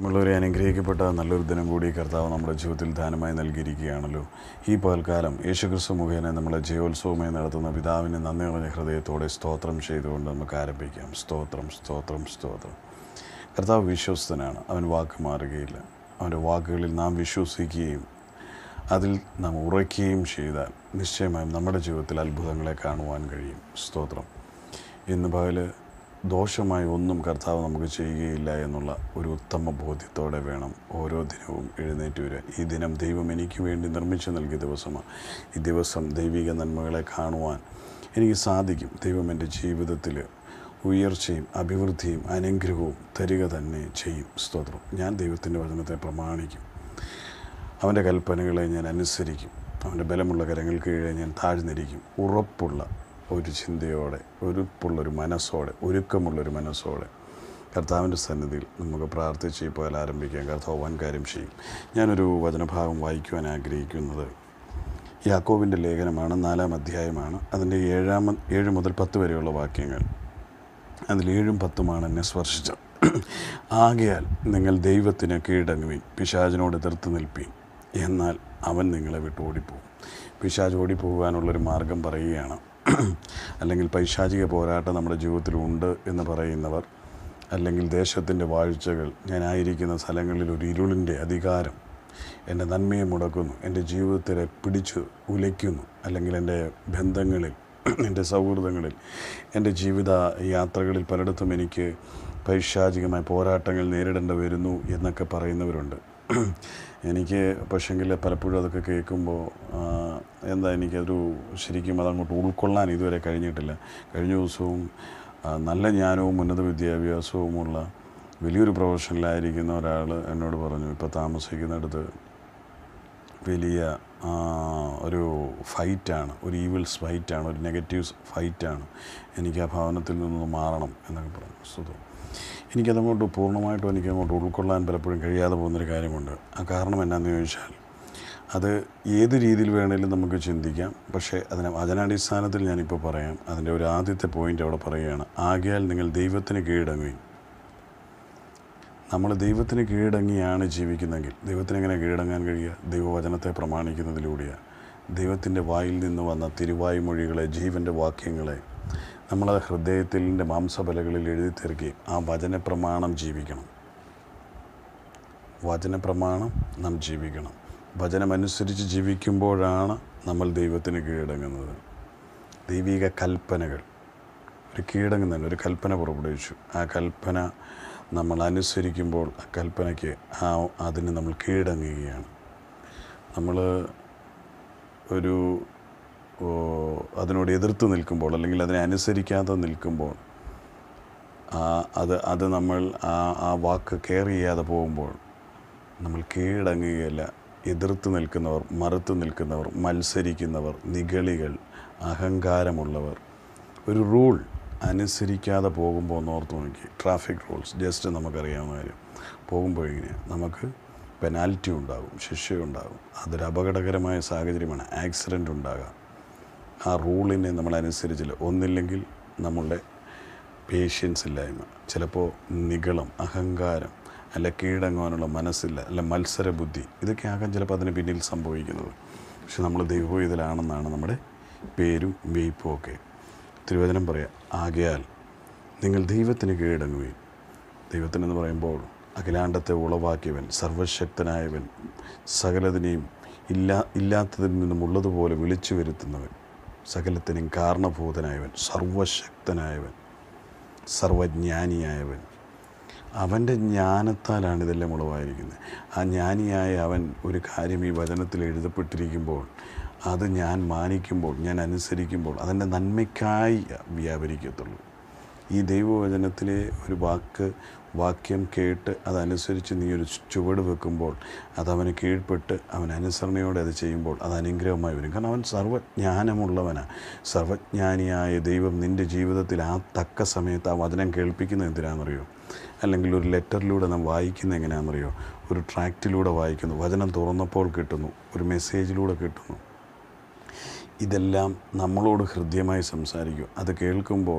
പ്രിയമുള്ളവരെ അനുഗ്രഹിക്കപ്പെട്ട നല്ലൊരു ദിനം കൂടി കർത്താവ് നമ്മുടെ ജീവിതത്തിൽ ദാനമായി നൽകിയിരിക്കുകയാണല്ലോ ഈ പകൽക്കാലം യേശുക്രിസ്തു മുഖേന നമ്മളെ ജയോത്സവമായി നടത്തുന്ന പിതാവിനെ നന്ദി നിറഞ്ഞ ഹൃദയത്തോടെ സ്തോത്രം ചെയ്തുകൊണ്ട് നമുക്ക് ആരംഭിക്കാം സ്തോത്രം സ്തോത്രം സ്തോത്രം കർത്താവ് വിശ്വസ്തനാണ് അവൻ വാക്ക് മാറുകയില്ല അവൻ്റെ വാക്കുകളിൽ നാം വിശ്വസിക്കുകയും അതിൽ നാം ഉറയ്ക്കുകയും ചെയ്താൽ നിശ്ചയമായും നമ്മുടെ ജീവിതത്തിൽ അത്ഭുതങ്ങളെ കാണുവാൻ കഴിയും സ്തോത്രം ഇന്ന് പകല് ദോഷമായി ഒന്നും കർത്താവ് നമുക്ക് ചെയ്യുകയില്ല എന്നുള്ള ഒരു ഉത്തമ ബോധ്യത്തോടെ വേണം ഓരോ ദിനവും എഴുന്നേറ്റ് വരിക ഈ ദിനം ദൈവം എനിക്ക് വേണ്ടി നിർമ്മിച്ചു നൽകിയ ദിവസമാണ് ഈ ദിവസം ദൈവിക നന്മകളെ കാണുവാൻ എനിക്ക് സാധിക്കും ദൈവം എൻ്റെ ജീവിതത്തിൽ ഉയർച്ചയും അഭിവൃദ്ധിയും അനുഗ്രഹവും തരിക തന്നെ ചെയ്യും സ്തോത്രം ഞാൻ ദൈവത്തിൻ്റെ വചനത്തെ പ്രമാണിക്കും അവൻ്റെ കൽപ്പനകളെ ഞാൻ അനുസരിക്കും അവൻ്റെ ബലമുള്ള കരങ്ങൾക്ക് കീഴെ ഞാൻ താഴ്ന്നിരിക്കും ഉറപ്പുള്ള ഒരു ചിന്തയോടെ ഉറപ്പുള്ളൊരു മനസ്സോടെ ഒരുക്കമുള്ളൊരു മനസ്സോടെ കർത്താവിൻ്റെ സന്നിധിയിൽ നമുക്ക് പ്രാർത്ഥിച്ച് ഇപ്പോൾ ആരംഭിക്കാം കർത്താവ് വൻ കാര്യം ചെയ്യും ഞാനൊരു വചനഭാഗം വായിക്കുവാൻ ആഗ്രഹിക്കുന്നത് യാക്കോവിൻ്റെ ലേഖനമാണ് നാലാം അധ്യായമാണ് അതിൻ്റെ ഏഴാമ ഏഴ് മുതൽ പത്ത് വരെയുള്ള വാക്യങ്ങൾ അതിൽ ഏഴും പത്തുമാണ് എന്നെ സ്പർശിച്ചത് ആകയാൽ നിങ്ങൾ ദൈവത്തിന് കീഴടങ്ങുവിൻ പിശാചിനോട് എതിർത്ത് നിൽപ്പീൻ എന്നാൽ അവൻ നിങ്ങളെ വിട്ട് ഓടിപ്പോകും പിശാജ് ഓടിപ്പോകാനുള്ളൊരു മാർഗം പറയുകയാണ് അല്ലെങ്കിൽ പൈശാചിക പോരാട്ടം നമ്മുടെ ജീവിതത്തിലുണ്ട് എന്ന് പറയുന്നവർ അല്ലെങ്കിൽ ദേശത്തിൻ്റെ വാഴ്ചകൾ ഞാനായിരിക്കുന്ന സ്ഥലങ്ങളിൽ ഒരു ഇരുളിൻ്റെ അധികാരം എൻ്റെ നന്മയെ മുടക്കുന്നു എൻ്റെ ജീവിതത്തിലെ പിടിച്ചു ഉലയ്ക്കുന്നു അല്ലെങ്കിൽ എൻ്റെ ബന്ധങ്ങളിൽ എൻ്റെ സൗഹൃദങ്ങളിൽ എൻ്റെ ജീവിത യാത്രകളിൽ പലയിടത്തും എനിക്ക് പൈശാചികമായ പോരാട്ടങ്ങൾ നേരിടേണ്ടി വരുന്നു എന്നൊക്കെ പറയുന്നവരുണ്ട് എനിക്ക് പക്ഷെങ്കിൽ പലപ്പോഴും അതൊക്കെ കേൾക്കുമ്പോൾ എന്താ എനിക്കതൊരു ശരിക്കും അതങ്ങോട്ട് ഉൾക്കൊള്ളാൻ ഇതുവരെ കഴിഞ്ഞിട്ടില്ല കഴിഞ്ഞ ദിവസവും ആ, നല്ല ജ്ഞാനവും ഉന്നത വിദ്യാഭ്യാസവുമുള്ള വലിയൊരു പ്രൊഫഷനിലായിരിക്കുന്ന ഒരാൾ എന്നോട് പറഞ്ഞു ഇപ്പോൾ താമസിക്കുന്നിടത്ത് വലിയ ആ, ഒരു ഫൈറ്റാണ് ഒരു ഈവിൾസ് ഫൈറ്റാണ് ഒരു നെഗറ്റീവ്സ് ഫൈറ്റാണ് എനിക്ക് ആ ഭവനത്തിൽ നിന്ന് മാറണം എന്നൊക്കെ പറഞ്ഞു സുഖം എനിക്കതങ്ങോട്ട് പൂർണ്ണമായിട്ടും എനിക്ക് അങ്ങോട്ട് ഉൾക്കൊള്ളാൻ പലപ്പോഴും കഴിയാതെ പോകുന്നൊരു കാര്യമുണ്ട് ആ കാരണം എന്നാന്ന് ചോദിച്ചാൽ അത് ഏത് രീതിയിൽ വേണേലും നമുക്ക് ചിന്തിക്കാം പക്ഷേ അതിനെ വചനാടിസ്ഥാനത്തിൽ ഞാനിപ്പോൾ പറയാം അതിൻ്റെ ഒരു ആദ്യത്തെ പോയിൻ്റ് അവിടെ പറയുകയാണ് ആകയാൽ നിങ്ങൾ ദൈവത്തിന് കീഴടങ്ങുകയും നമ്മൾ ദൈവത്തിന് കീഴടങ്ങിയാണ് ജീവിക്കുന്നതെങ്കിൽ ദൈവത്തിന് എങ്ങനെ കീഴടങ്ങാൻ കഴിയുക ദൈവവചനത്തെ പ്രമാണിക്കുന്നതിലൂടെയാണ് ദൈവത്തിൻ്റെ വായിൽ നിന്ന് വന്ന തിരുവായ്മൊഴികളെ ജീവൻ്റെ വാക്യങ്ങളെ നമ്മളത് ഹൃദയത്തിൻ്റെ മാംസബലകളിൽ എഴുതി തീർക്കുകയും ആ വചനപ്രമാണം ജീവിക്കണം വചനപ്രമാണം നാം ജീവിക്കണം വചനമനുസരിച്ച് ജീവിക്കുമ്പോഴാണ് നമ്മൾ ദൈവത്തിന് കീഴടങ്ങുന്നത് ദൈവിക കൽപ്പനകൾ ഒരു കീഴടങ്ങുന്നുണ്ട് ഒരു കൽപ്പന പുറപ്പെടുവിച്ചു ആ കൽപ്പന നമ്മൾ അനുസരിക്കുമ്പോൾ ആ കൽപ്പനയ്ക്ക് ആ അതിന് നമ്മൾ കീഴടങ്ങുകയാണ് നമ്മൾ ഒരു ഓ, അതിനോട് എതിർത്ത് നിൽക്കുമ്പോൾ അല്ലെങ്കിൽ അതിനെ അനുസരിക്കാതെ നിൽക്കുമ്പോൾ ആ അത് അത് നമ്മൾ ആ ആ വാക്ക് കെയർ ചെയ്യാതെ പോകുമ്പോൾ നമ്മൾ കീഴടങ്ങുകയല്ല എതിർത്ത് നിൽക്കുന്നവർ മറുത്ത് നിൽക്കുന്നവർ മത്സരിക്കുന്നവർ നിഗളികൾ അഹങ്കാരമുള്ളവർ ഒരു റൂൾ അനുസരിക്കാതെ പോകുമ്പോൾ ഒന്ന് ഓർത്ത് നോക്കി ട്രാഫിക് റൂൾസ് ജസ്റ്റ് നമുക്കറിയാവുന്ന കാര്യം പോകുമ്പോൾ ഇങ്ങനെയാണ് നമുക്ക് പെനാൽറ്റി ഉണ്ടാകും ശിക്ഷയുണ്ടാകും അതൊരു അപകടകരമായ സാഹചര്യമാണ് ആക്സിഡൻ്റ് ഉണ്ടാകാം ആ റൂളിനെ നമ്മൾ അനുസരിച്ചില്ല ഒന്നില്ലെങ്കിൽ നമ്മളുടെ പേഷ്യൻസ് ഇല്ലായ്മ ചിലപ്പോൾ നിഗളം അഹങ്കാരം അല്ല കീഴടങ്ങുവാനുള്ള മനസ്സില്ല അല്ല മത്സര ബുദ്ധി ഇതൊക്കെ ആകാൻ ചിലപ്പോൾ അതിന് പിന്നിൽ സംഭവിക്കുന്നത് പക്ഷെ നമ്മൾ ദൈവഹിതലാണെന്നാണ് നമ്മുടെ പേരും വെയ്പ്പും ഒക്കെ തിരുവചനം പറയാം ആകയാൽ നിങ്ങൾ ദൈവത്തിന് കീഴടങ്ങുകയും ദൈവത്തിനെന്ന് പറയുമ്പോൾ അഖിലാണ്ടത്തെ ഉളവാക്കിയവൻ സർവശക്തനായവൻ സകലതിനെയും ഇല്ലാ ഇല്ലാത്തതിൽ നിന്നും ഉള്ളതുപോലെ വിളിച്ചു വരുത്തുന്നവൻ സകലത്തിനും കാരണഭൂതനായവൻ സർവശക്തനായവൻ സർവജ്ഞാനിയായവൻ അവൻ്റെ ജ്ഞാനത്താലാണ് ഇതെല്ലാം ഉളവായിരിക്കുന്നത് ആ ജ്ഞാനിയായ അവൻ ഒരു കാര്യം ഈ വചനത്തിൽ എഴുതപ്പെട്ടിരിക്കുമ്പോൾ അത് ഞാൻ മാനിക്കുമ്പോൾ ഞാൻ അനുസരിക്കുമ്പോൾ അതിൻ്റെ നന്മയ്ക്കായി വ്യാപരിക്കത്തുള്ളൂ ഈ ദൈവവചനത്തിലെ ഒരു വാക്ക് വാക്യം കേട്ട് അതനുസരിച്ച് നീ ഒരു ചുവട് വെക്കുമ്പോൾ അതവന് കീഴ്പ്പെട്ട് അവൻ അനുസരണയോടെ അത് ചെയ്യുമ്പോൾ അത് അനുഗ്രഹമായി വരും കാരണം അവൻ സർവ്വജ്ഞാനമുള്ളവനാണ് സർവജ്ഞാനിയായ ദൈവം നിൻ്റെ ജീവിതത്തിൽ ആ തക്ക സമയത്ത് ആ വചനം കേൾപ്പിക്കുന്നത് എന്തിനാണെന്നറിയോ അല്ലെങ്കിൽ ഒരു ലെറ്ററിലൂടെ നാം വായിക്കുന്നത് എങ്ങനെയാണെന്നറിയോ ഒരു ട്രാക്റ്റിലൂടെ വായിക്കുന്നു വചനം തുറന്നപ്പോൾ കിട്ടുന്നു ഒരു മെസ്സേജിലൂടെ കിട്ടുന്നു ഇതെല്ലാം നമ്മളോട് ഹൃദ്യമായി സംസാരിക്കും അത് കേൾക്കുമ്പോൾ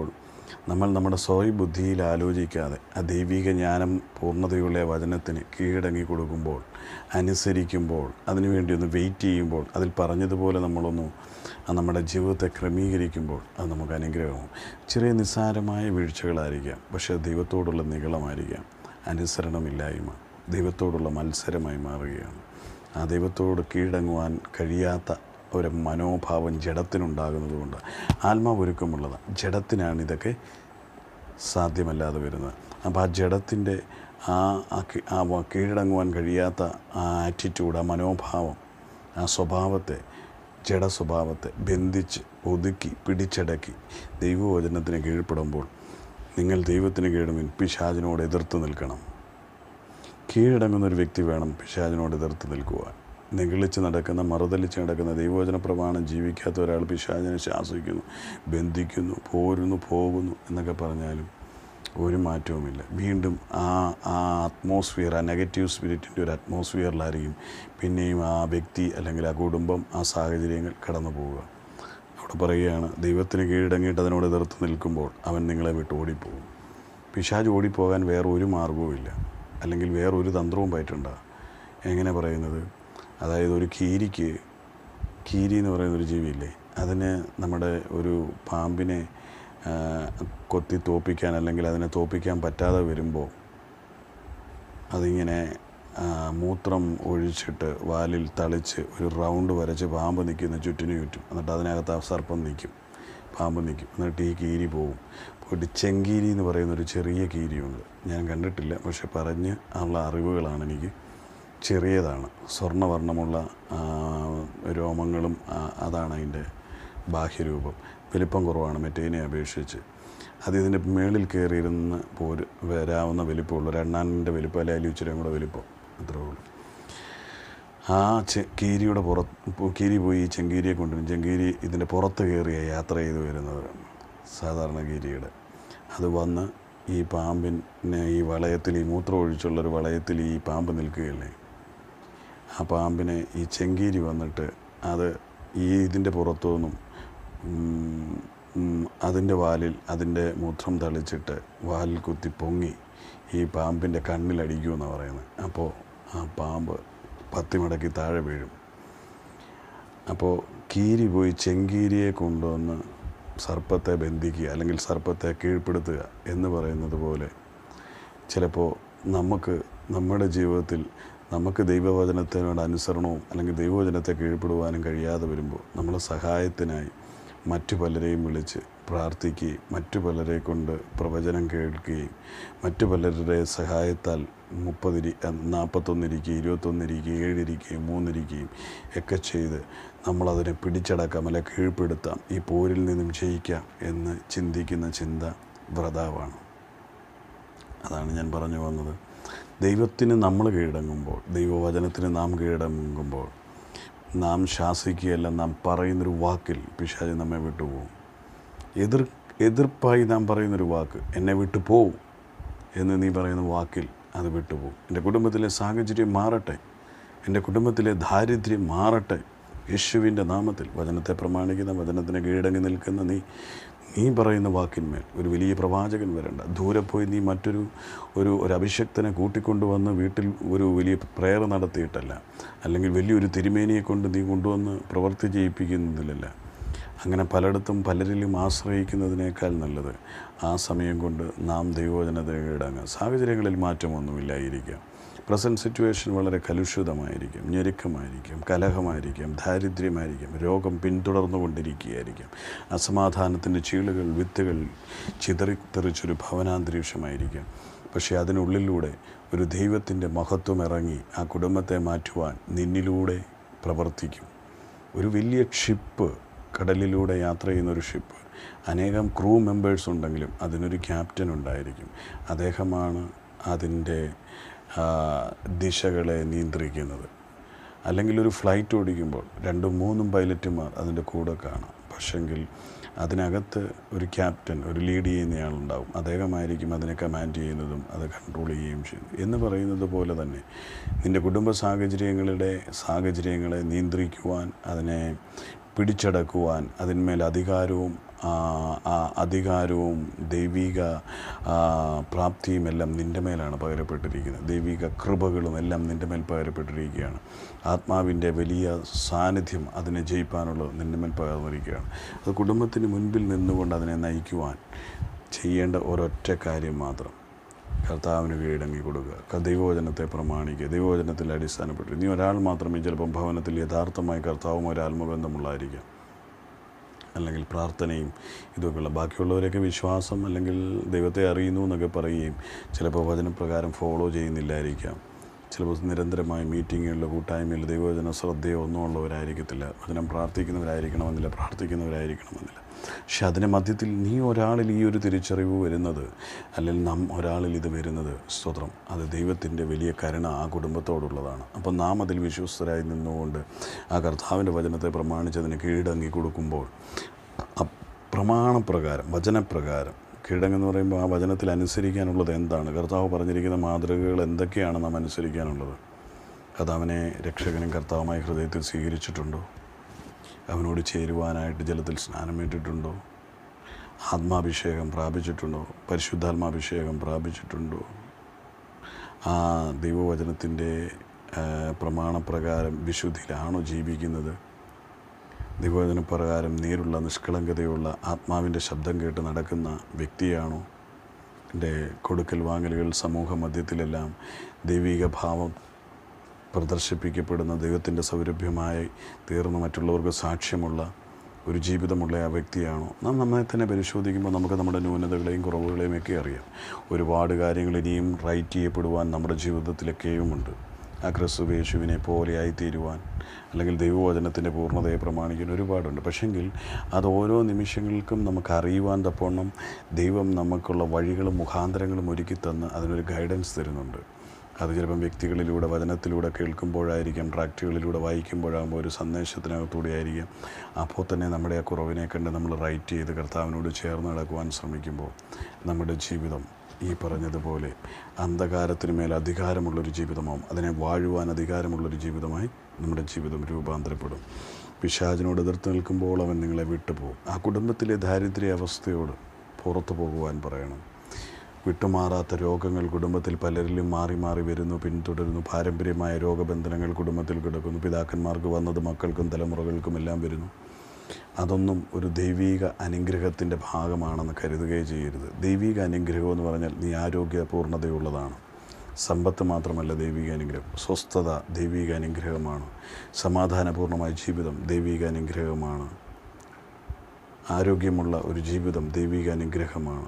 നമ്മൾ നമ്മുടെ സ്വയം ബുദ്ധിയിൽ ആലോചിക്കാതെ ആ ദൈവിക ജ്ഞാനം പൂർണ്ണതയുള്ള വചനത്തിന് കീഴടങ്ങി കൊടുക്കുമ്പോൾ അനുസരിക്കുമ്പോൾ അതിനുവേണ്ടി ഒന്ന് വെയിറ്റ് ചെയ്യുമ്പോൾ അതിൽ പറഞ്ഞതുപോലെ നമ്മളൊന്ന് ആ നമ്മുടെ ജീവിതത്തെ ക്രമീകരിക്കുമ്പോൾ അത് നമുക്ക് അനുഗ്രഹവും ചെറിയ നിസ്സാരമായ വീഴ്ചകളായിരിക്കാം പക്ഷേ ദൈവത്തോടുള്ള നികളമായിരിക്കാം അനുസരണമില്ലായ്മ ദൈവത്തോടുള്ള മത്സരമായി മാറുകയാണ് ആ ദൈവത്തോട് കീഴടങ്ങുവാൻ കഴിയാത്ത ഒരു മനോഭാവം ജഡത്തിനുണ്ടാകുന്നതുകൊണ്ട് ആത്മാവ് ഒരുക്കമുള്ളതാണ് ജഡത്തിനാണ് ഇതൊക്കെ സാധ്യമല്ലാതെ വരുന്നത് അപ്പോൾ ആ ജഡത്തിൻ്റെ ആ ആ കി- ആ വ- കീഴടങ്ങുവാൻ കഴിയാത്ത ആ ആറ്റിറ്റ്യൂഡ് ആ മനോഭാവം ആ സ്വഭാവത്തെ ജഡ സ്വഭാവത്തെ ബന്ധിച്ച് ഒതുക്കി പിടിച്ചടക്കി ദൈവവചനത്തിന് കീഴ്പ്പെടുമ്പോൾ നിങ്ങൾ ദൈവത്തിന് കീഴടങ്ങിൽ പിശാചിനോട് എതിർത്ത് നിൽക്കണം കീഴടങ്ങുന്ന ഒരു വ്യക്തി വേണം പിശാചിനോട് എതിർത്ത് നിൽക്കുവാൻ നിഗളിച്ച് നടക്കുന്ന മറുതലിച്ച് നടക്കുന്ന ദൈവവചന പ്രമാണം ജീവിക്കാത്ത ഒരാൾ പിശാചിനെ ശാസിക്കുന്നു ബന്ധിക്കുന്നു പോരുന്നു പോകുന്നു എന്നൊക്കെ പറഞ്ഞാലും ഒരു മാറ്റവുമില്ല വീണ്ടും ആ ആ അറ്റ്മോസ്ഫിയർ ആ നെഗറ്റീവ് സ്പിരിറ്റിൻ്റെ ഒരു അറ്റ്മോസ്ഫിയറിലായിരിക്കും പിന്നെയും ആ വ്യക്തി അല്ലെങ്കിൽ ആ കുടുംബം ആ സാഹചര്യങ്ങൾ കടന്നു പോവുക അവിടെ പറയുകയാണ് ദൈവത്തിന് കീഴടങ്ങിയിട്ട് അതിനോട് എതിർത്ത് നിൽക്കുമ്പോൾ അവൻ നിങ്ങളെ വിട്ട് ഓടിപ്പോകും പിശാജ് ഓടിപ്പോകാൻ വേറെ ഒരു മാർഗവുമില്ല അല്ലെങ്കിൽ വേറെ ഒരു തന്ത്രവും പറ്റുണ്ട എങ്ങനെ പറയുന്നത് അതായത് ഒരു കീരിക്ക് കീരി എന്ന് പറയുന്ന ഒരു ജീവിയില്ലേ അതിന് നമ്മുടെ ഒരു പാമ്പിനെ ആ, കൊത്തി തോപ്പിക്കാൻ അല്ലെങ്കിൽ അതിനെ തോപ്പിക്കാൻ പറ്റാതെ വരുമ്പോൾ അതിങ്ങനെ ആ, മൂത്രം ഒഴിച്ചിട്ട് വാലിൽ തളിച്ച് ഒരു റൗണ്ട് വരച്ച് പാമ്പ് നിൽക്കുന്ന ചുറ്റിന് ചുറ്റും എന്നിട്ട് അതിനകത്ത് ആ സർപ്പം നിൽക്കും പാമ്പ് നിൽക്കും എന്നിട്ട് ഈ കീരി പോവും പോയിട്ട് ചെങ്കീരി എന്ന് പറയുന്ന ഒരു ചെറിയ കീരിയുണ്ട് ഞാൻ കണ്ടിട്ടില്ല പക്ഷെ പറഞ്ഞ് ഉള്ള അറിവുകളാണ് എനിക്ക് ചെറിയതാണ് സ്വർണ്ണവർണ്ണമുള്ള ആ, രോമങ്ങളും ആ, അതാണ് അതിൻ്റെ ബാഹ്യരൂപം വലിപ്പം കുറവാണ് മറ്റേതിനെ അപേക്ഷിച്ച് അത് ഇതിൻ്റെ മേളിൽ കയറിയിരുന്ന് പോര് വരാവുന്ന വലിപ്പമുള്ളൂ ഒരു എണ്ണാനിൻ്റെ വലിപ്പം അല്ലെങ്കിൽ ഇച്ചിരിയും കൂടെ വലിപ്പം അത്രേ ഉള്ളൂ ആ ചെ കീരിയുടെ പുറത്ത് കീരി പോയി ഈ ചെങ്കീരിയെ കൊണ്ടുവരും ചെങ്കീരി ഇതിൻ്റെ പുറത്ത് കയറിയ യാത്ര ചെയ്ത് വരുന്നത് സാധാരണ കീരിയുടെ അത് വന്ന് ഈ പാമ്പിനെ ഈ വളയത്തിൽ ഈ മൂത്രം ഒഴിച്ചുള്ളൊരു വളയത്തിൽ ഈ പാമ്പ് നിൽക്കുകയല്ലേ ആ പാമ്പിനെ ഈ ചെങ്കീരി വന്നിട്ട് അത് ഈ ഇതിൻ്റെ പുറത്തുനിന്നും ഉം, ഉം, അതിൻ്റെ വാലിൽ അതിൻ്റെ മൂത്രം തളിച്ചിട്ട് വാലിൽ കുത്തി പൊങ്ങി ഈ പാമ്പിൻ്റെ കണ്ണിലടിക്കുമെന്നാണ് പറയുന്നത് അപ്പോൾ ആ പാമ്പ് പത്തി മടക്കി താഴെ വീഴും അപ്പോൾ കീരി പോയി ചെങ്കീരിയെ കൊണ്ടുവന്ന് സർപ്പത്തെ ബന്ധിക്കുക അല്ലെങ്കിൽ സർപ്പത്തെ കീഴ്പ്പെടുത്തുക എന്ന് പറയുന്നത് പോലെ ചിലപ്പോൾ നമുക്ക് നമ്മുടെ ജീവിതത്തിൽ നമുക്ക് ദൈവവചനത്തിനോട് അനുസരണവും അല്ലെങ്കിൽ ദൈവവചനത്തെ കീഴ്പ്പെടുവാനും കഴിയാതെ വരുമ്പോൾ നമ്മൾ സഹായത്തിനായി മറ്റു പലരെയും വിളിച്ച് പ്രാർത്ഥിക്കുകയും മറ്റു പലരെ കൊണ്ട് പ്രവചനം കേൾക്കുകയും മറ്റു പലരുടെ സഹായത്താൽ മുപ്പതിരി നാൽപ്പത്തൊന്നിരിക്കുകയും ഇരുപത്തൊന്നിരിക്കുകയും ഏഴിരിക്കുകയും മൂന്നിരിക്കുകയും ഒക്കെ ചെയ്ത് നമ്മളതിനെ പിടിച്ചടക്കാം അല്ലെ കീഴ്പ്പെടുത്താം ഈ പോരിൽ നിന്നും ജയിക്കാം എന്ന് ചിന്തിക്കുന്ന ചിന്ത വ്രതാവാണ് അതാണ് ഞാൻ പറഞ്ഞു വന്നത് ദൈവത്തിന് നമ്മൾ കീഴടങ്ങുമ്പോൾ ദൈവവചനത്തിന് നാം കീഴടങ്ങുമ്പോൾ നാം ശാസിക്കുകയല്ല നാം പറയുന്നൊരു വാക്കിൽ പിശാചി നമ്മെ വിട്ടുപോകും എതിർ എതിർപ്പായി നാം പറയുന്നൊരു വാക്ക് എന്നെ വിട്ടു പോവും എന്ന് നീ പറയുന്ന വാക്കിൽ അത് വിട്ടുപോകും എൻ്റെ കുടുംബത്തിലെ സാഹചര്യം മാറട്ടെ എൻ്റെ കുടുംബത്തിലെ ദാരിദ്ര്യം മാറട്ടെ യേശുവിൻ്റെ നാമത്തിൽ വചനത്തെ പ്രമാണിക്കുന്ന വചനത്തിന് കീഴടങ്ങി നിൽക്കുന്ന നീ നീ പറയുന്ന വാക്കിന്മേൽ ഒരു വലിയ പ്രവാചകൻ വരണ്ട ദൂരെ പോയി നീ മറ്റൊരു ഒരു ഒരു അഭിഷക്തനെ കൂട്ടിക്കൊണ്ടുവന്ന് വീട്ടിൽ ഒരു വലിയ പ്രേയർ നടത്തിയിട്ടല്ല അല്ലെങ്കിൽ വലിയൊരു തിരുമേനിയെ കൊണ്ട് നീ കൊണ്ടുവന്ന് പ്രവർത്തി ചെയ്യിപ്പിക്കുന്നതിലല്ല അങ്ങനെ പലയിടത്തും പലരിലും ആശ്രയിക്കുന്നതിനേക്കാൾ നല്ലത് ആ സമയം കൊണ്ട് നാം ദൈവവചനത്തിന് കീഴടങ്ങുക സാഹചര്യങ്ങളിൽ മാറ്റമൊന്നുമില്ലായിരിക്കാം പ്രസൻറ്റ് സിറ്റുവേഷൻ വളരെ കലുഷിതമായിരിക്കും ഞെരുക്കമായിരിക്കും കലഹമായിരിക്കും ദാരിദ്ര്യമായിരിക്കും രോഗം പിന്തുടർന്നുകൊണ്ടിരിക്കുകയായിരിക്കും അസമാധാനത്തിൻ്റെ ചീളുകൾ വിത്തുകൾ ചിതറിത്തെറിച്ചൊരു ഭവനാന്തരീക്ഷമായിരിക്കും പക്ഷേ അതിനുള്ളിലൂടെ ഒരു ദൈവത്തിൻ്റെ മഹത്വം ഇറങ്ങി ആ കുടുംബത്തെ മാറ്റുവാൻ നിന്നിലൂടെ പ്രവർത്തിക്കും ഒരു വലിയ ഷിപ്പ് കടലിലൂടെ യാത്ര ചെയ്യുന്ന ഒരു ഷിപ്പ് അനേകം ക്രൂ മെമ്പേഴ്സ് ഉണ്ടെങ്കിലും അതിനൊരു ക്യാപ്റ്റൻ ഉണ്ടായിരിക്കും അദ്ദേഹമാണ് അതിൻ്റെ ആ, ദിശകളെ നിയന്ത്രിക്കുന്നത് അല്ലെങ്കിൽ ഒരു ഫ്ലൈറ്റ് ഓടിക്കുമ്പോൾ രണ്ടും മൂന്നും പൈലറ്റുമാർ അതിൻ്റെ കൂടെ കാണാം പക്ഷെങ്കിൽ അതിനകത്ത് ഒരു ക്യാപ്റ്റൻ ഒരു ലീഡ് ചെയ്യുന്നയാളുണ്ടാവും അദ്ദേഹമായിരിക്കും അതിനെ കമാൻഡ് ചെയ്യുന്നതും അത് കൺട്രോൾ ചെയ്യുകയും ചെയ്യുന്നത് എന്ന് പറയുന്നത് പോലെ തന്നെ നിൻ്റെ കുടുംബ സാഹചര്യങ്ങളുടെ സാഹചര്യങ്ങളെ നിയന്ത്രിക്കുവാൻ അതിനെ പിടിച്ചടക്കുവാൻ അതിന്മേൽ അധികാരവും ആ, ആ അധികാരവും ദൈവിക ആ, പ്രാപ്തിയും എല്ലാം നിൻ്റെ മേലാണ് പകരപ്പെട്ടിരിക്കുന്നത് ദൈവിക കൃപകളും എല്ലാം നിൻ്റെ മേൽ പകരപ്പെട്ടിരിക്കുകയാണ് ആത്മാവിൻ്റെ വലിയ സാന്നിധ്യം അതിനെ ജയിപ്പാനുള്ളത് നിൻ്റെ മേൽ പകർന്നിരിക്കുകയാണ് അത് കുടുംബത്തിന് മുൻപിൽ നിന്നുകൊണ്ട് അതിനെ നയിക്കുവാൻ ചെയ്യേണ്ട ഒരൊറ്റ കാര്യം മാത്രം കർത്താവിന് കീഴടങ്ങി കൊടുക്കുക ക- ദൈവവചനത്തെ പ്രമാണിക്കുക ദൈവവചനത്തിൽ അടിസ്ഥാനപ്പെട്ട് നീ ഒരാൾ മാത്രമേ ചിലപ്പം ഭവനത്തിൽ യഥാർത്ഥമായി കർത്താവും ഒരു ആത്മബന്ധമുള്ളായിരിക്കാം അല്ലെങ്കിൽ പ്രാർത്ഥനയും ഇതൊക്കെയുള്ള ബാക്കിയുള്ളവരൊക്കെ വിശ്വാസം അല്ലെങ്കിൽ ദൈവത്തെ അറിയുന്നു എന്നൊക്കെ പറയുകയും ചിലപ്പോൾ വചനപ്രകാരം ഫോളോ ചെയ്യുന്നില്ലായിരിക്കാം ചിലപ്പോൾ നിരന്തരമായ മീറ്റിങ്ങുകളിലോ കൂട്ടായ്മയിലോ ദൈവവചന ശ്രദ്ധയോ ഒന്നും ഉള്ളവരായിരിക്കത്തില്ല വചനം പ്രാർത്ഥിക്കുന്നവരായിരിക്കണമെന്നില്ല പ്രാർത്ഥിക്കുന്നവരായിരിക്കണമെന്നില്ല പക്ഷെ അതിൻ്റെ മധ്യത്തിൽ നീ ഒരാളിൽ ഈ ഒരു തിരിച്ചറിവ് വരുന്നത് അല്ലെങ്കിൽ നാം ഒരാളിൽ ഇത് വരുന്നത് സ്തോത്രം അത് ദൈവത്തിൻ്റെ വലിയ കരുണ ആ കുടുംബത്തോടുള്ളതാണ് അപ്പം നാം അതിൽ വിശ്വസ്തരായി നിന്നുകൊണ്ട് ആ കർത്താവിൻ്റെ വചനത്തെ പ്രമാണിച്ചതിന് കീഴടങ്ങി കൊടുക്കുമ്പോൾ ആ പ്രമാണപ്രകാരം വചനപ്രകാരം കീഴടങ്ങെന്ന് പറയുമ്പോൾ ആ വചനത്തിൽ അനുസരിക്കാനുള്ളത് എന്താണ് കർത്താവ് പറഞ്ഞിരിക്കുന്ന മാതൃകകൾ എന്തൊക്കെയാണ് നാം അനുസരിക്കാനുള്ളത് കർത്താവിനെ രക്ഷകനും കർത്താവുമായി ഹൃദയത്തിൽ സ്വീകരിച്ചിട്ടുണ്ടോ അവനോട് ചേരുവാനായിട്ട് ജലത്തിൽ സ്നാനമേറ്റിട്ടുണ്ടോ ആത്മാഭിഷേകം പ്രാപിച്ചിട്ടുണ്ടോ പരിശുദ്ധാത്മാഭിഷേകം പ്രാപിച്ചിട്ടുണ്ടോ ആ ദൈവവചനത്തിൻ്റെ ആ, പ്രമാണപ്രകാരം വിശുദ്ധിയിലാണോ ജീവിക്കുന്നത് ദൈവവചന പ്രകാരം നേരുള്ള നിഷ്കളങ്കതയുള്ള ആത്മാവിൻ്റെ ശബ്ദം കേട്ട് നടക്കുന്ന വ്യക്തിയാണോ എൻ്റെ കൊടുക്കൽ വാങ്ങലുകൾ സമൂഹ മധ്യത്തിലെല്ലാം ദൈവിക ഭാവം പ്രദർശിപ്പിക്കപ്പെടുന്ന ദൈവത്തിൻ്റെ സൗരഭ്യമായി തീർന്ന് മറ്റുള്ളവർക്ക് സാക്ഷ്യമുള്ള ഒരു ജീവിതമുള്ള ആ വ്യക്തിയാണോ നാം നമ്മെ തന്നെ പരിശോധിക്കുമ്പോൾ നമുക്ക് നമ്മുടെ ന്യൂനതകളെയും കുറവുകളെയും ഒക്കെ അറിയാം ഒരുപാട് കാര്യങ്ങൾ ഇനിയും റൈറ്റ് ചെയ്യപ്പെടുവാൻ നമ്മുടെ ജീവിതത്തിലൊക്കെയുമുണ്ട് ആ ക്രിസ്തു യേശുവിനെ പോലെയായി തീരുവാൻ അല്ലെങ്കിൽ ദൈവവചനത്തിൻ്റെ പൂർണ്ണതയെ പ്രമാണിക്കാൻ ഒരുപാടുണ്ട് പക്ഷെങ്കിൽ അത് ഓരോ നിമിഷങ്ങൾക്കും നമുക്ക് അറിയുവാൻ തപ്പോണം ദൈവം നമുക്കുള്ള വഴികളും മുഖാന്തരങ്ങളും ഒരുക്കി തന്ന് അതിനൊരു ഗൈഡൻസ് തരുന്നുണ്ട് അത് ചിലപ്പം വ്യക്തികളിലൂടെ വചനത്തിലൂടെ കേൾക്കുമ്പോഴായിരിക്കാം ട്രാക്റ്റുകളിലൂടെ വായിക്കുമ്പോഴാകുമ്പോൾ ഒരു സന്ദേശത്തിനകത്തൂടെ ആയിരിക്കാം അപ്പോൾ തന്നെ നമ്മുടെ ആ കുറവിനെ കണ്ട് നമ്മൾ റൈറ്റ് ചെയ്ത് കർത്താവിനോട് ചേർന്ന് നടക്കുവാൻ ശ്രമിക്കുമ്പോൾ നമ്മുടെ ജീവിതം ഈ പറഞ്ഞതുപോലെ അന്ധകാരത്തിന് മേൽ അധികാരമുള്ളൊരു ജീവിതമാവും അതിനെ വാഴുവാൻ അധികാരമുള്ളൊരു ജീവിതമായി നമ്മുടെ ജീവിതം രൂപാന്തരപ്പെടും പിശാചിനോട് എതിർത്ത് നിൽക്കുമ്പോൾ അവൻ നിങ്ങളെ വിട്ടുപോകും ആ കുടുംബത്തിലെ ദാരിദ്ര്യ അവസ്ഥയോട് പുറത്തു പോകുവാൻ പറയണം വിട്ടുമാറാത്ത രോഗങ്ങൾ കുടുംബത്തിൽ പലരിലും മാറി മാറി വരുന്നു പിന്തുടരുന്നു പാരമ്പര്യമായ രോഗബന്ധനങ്ങൾ കുടുംബത്തിൽ കിടക്കുന്നു പിതാക്കന്മാർക്ക് വന്നത് മക്കൾക്കും തലമുറകൾക്കും എല്ലാം വരുന്നു അതൊന്നും ഒരു ദൈവീക അനുഗ്രഹത്തിൻ്റെ ഭാഗമാണെന്ന് കരുതുകയേ ചെയ്യരുത് ദൈവീക അനുഗ്രഹം എന്ന് പറഞ്ഞാൽ നീ ആരോഗ്യ പൂർണ്ണതയുള്ളതാണ് സമ്പത്ത് മാത്രമല്ല ദൈവിക അനുഗ്രഹം സ്വസ്ഥത ദൈവിക അനുഗ്രഹമാണ് സമാധാനപൂർണ്ണമായ ജീവിതം ദൈവിക അനുഗ്രഹമാണ് ആരോഗ്യമുള്ള ഒരു ജീവിതം ദൈവിക അനുഗ്രഹമാണ്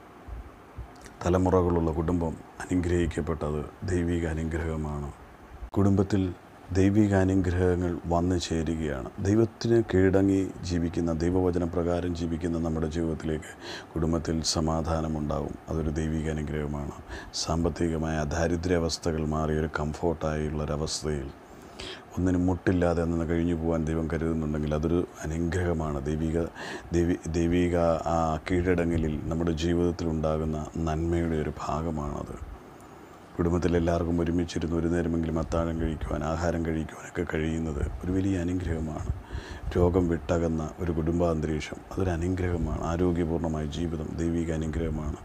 തലമുറകളുള്ള കുടുംബം അനുഗ്രഹിക്കപ്പെട്ടത് ദൈവിക അനുഗ്രഹമാണ് കുടുംബത്തിൽ ദൈവിക അനുഗ്രഹങ്ങൾ വന്നു ചേരുകയാണ് ദൈവത്തിന് കീഴടങ്ങി ജീവിക്കുന്ന ദൈവവചന പ്രകാരം ജീവിക്കുന്ന നമ്മുടെ ജീവിതത്തിലേക്ക് കുടുംബത്തിൽ സമാധാനമുണ്ടാകും അതൊരു ദൈവിക അനുഗ്രഹമാണ് സാമ്പത്തികമായ ദാരിദ്ര്യാവസ്ഥകൾ മാറി ഒരു കംഫോർട്ടായുള്ളൊരവസ്ഥയിൽ ഒന്നിനും മുട്ടില്ലാതെ നിന്ന് കഴിഞ്ഞു പോകാൻ ദൈവം കരുതുന്നുണ്ടെങ്കിൽ അതൊരു അനുഗ്രഹമാണ് ദൈവിക ദൈവി ദൈവിക ആ കീഴടങ്ങലിൽ നമ്മുടെ ജീവിതത്തിൽ ഉണ്ടാകുന്ന നന്മയുടെ ഒരു ഭാഗമാണത് കുടുംബത്തിൽ എല്ലാവർക്കും ഒരുമിച്ചിരുന്ന് ഒരു നേരമെങ്കിലും അത്താഴം കഴിക്കുവാൻ ആഹാരം കഴിക്കുവാനൊക്കെ കഴിയുന്നത് ഒരു വലിയ അനുഗ്രഹമാണ് രോഗം വിട്ടകന്ന ഒരു കുടുംബാന്തരീക്ഷം അതൊരു അനുഗ്രഹമാണ് ആരോഗ്യപൂർണ്ണമായ ജീവിതം ദൈവിക അനുഗ്രഹമാണ്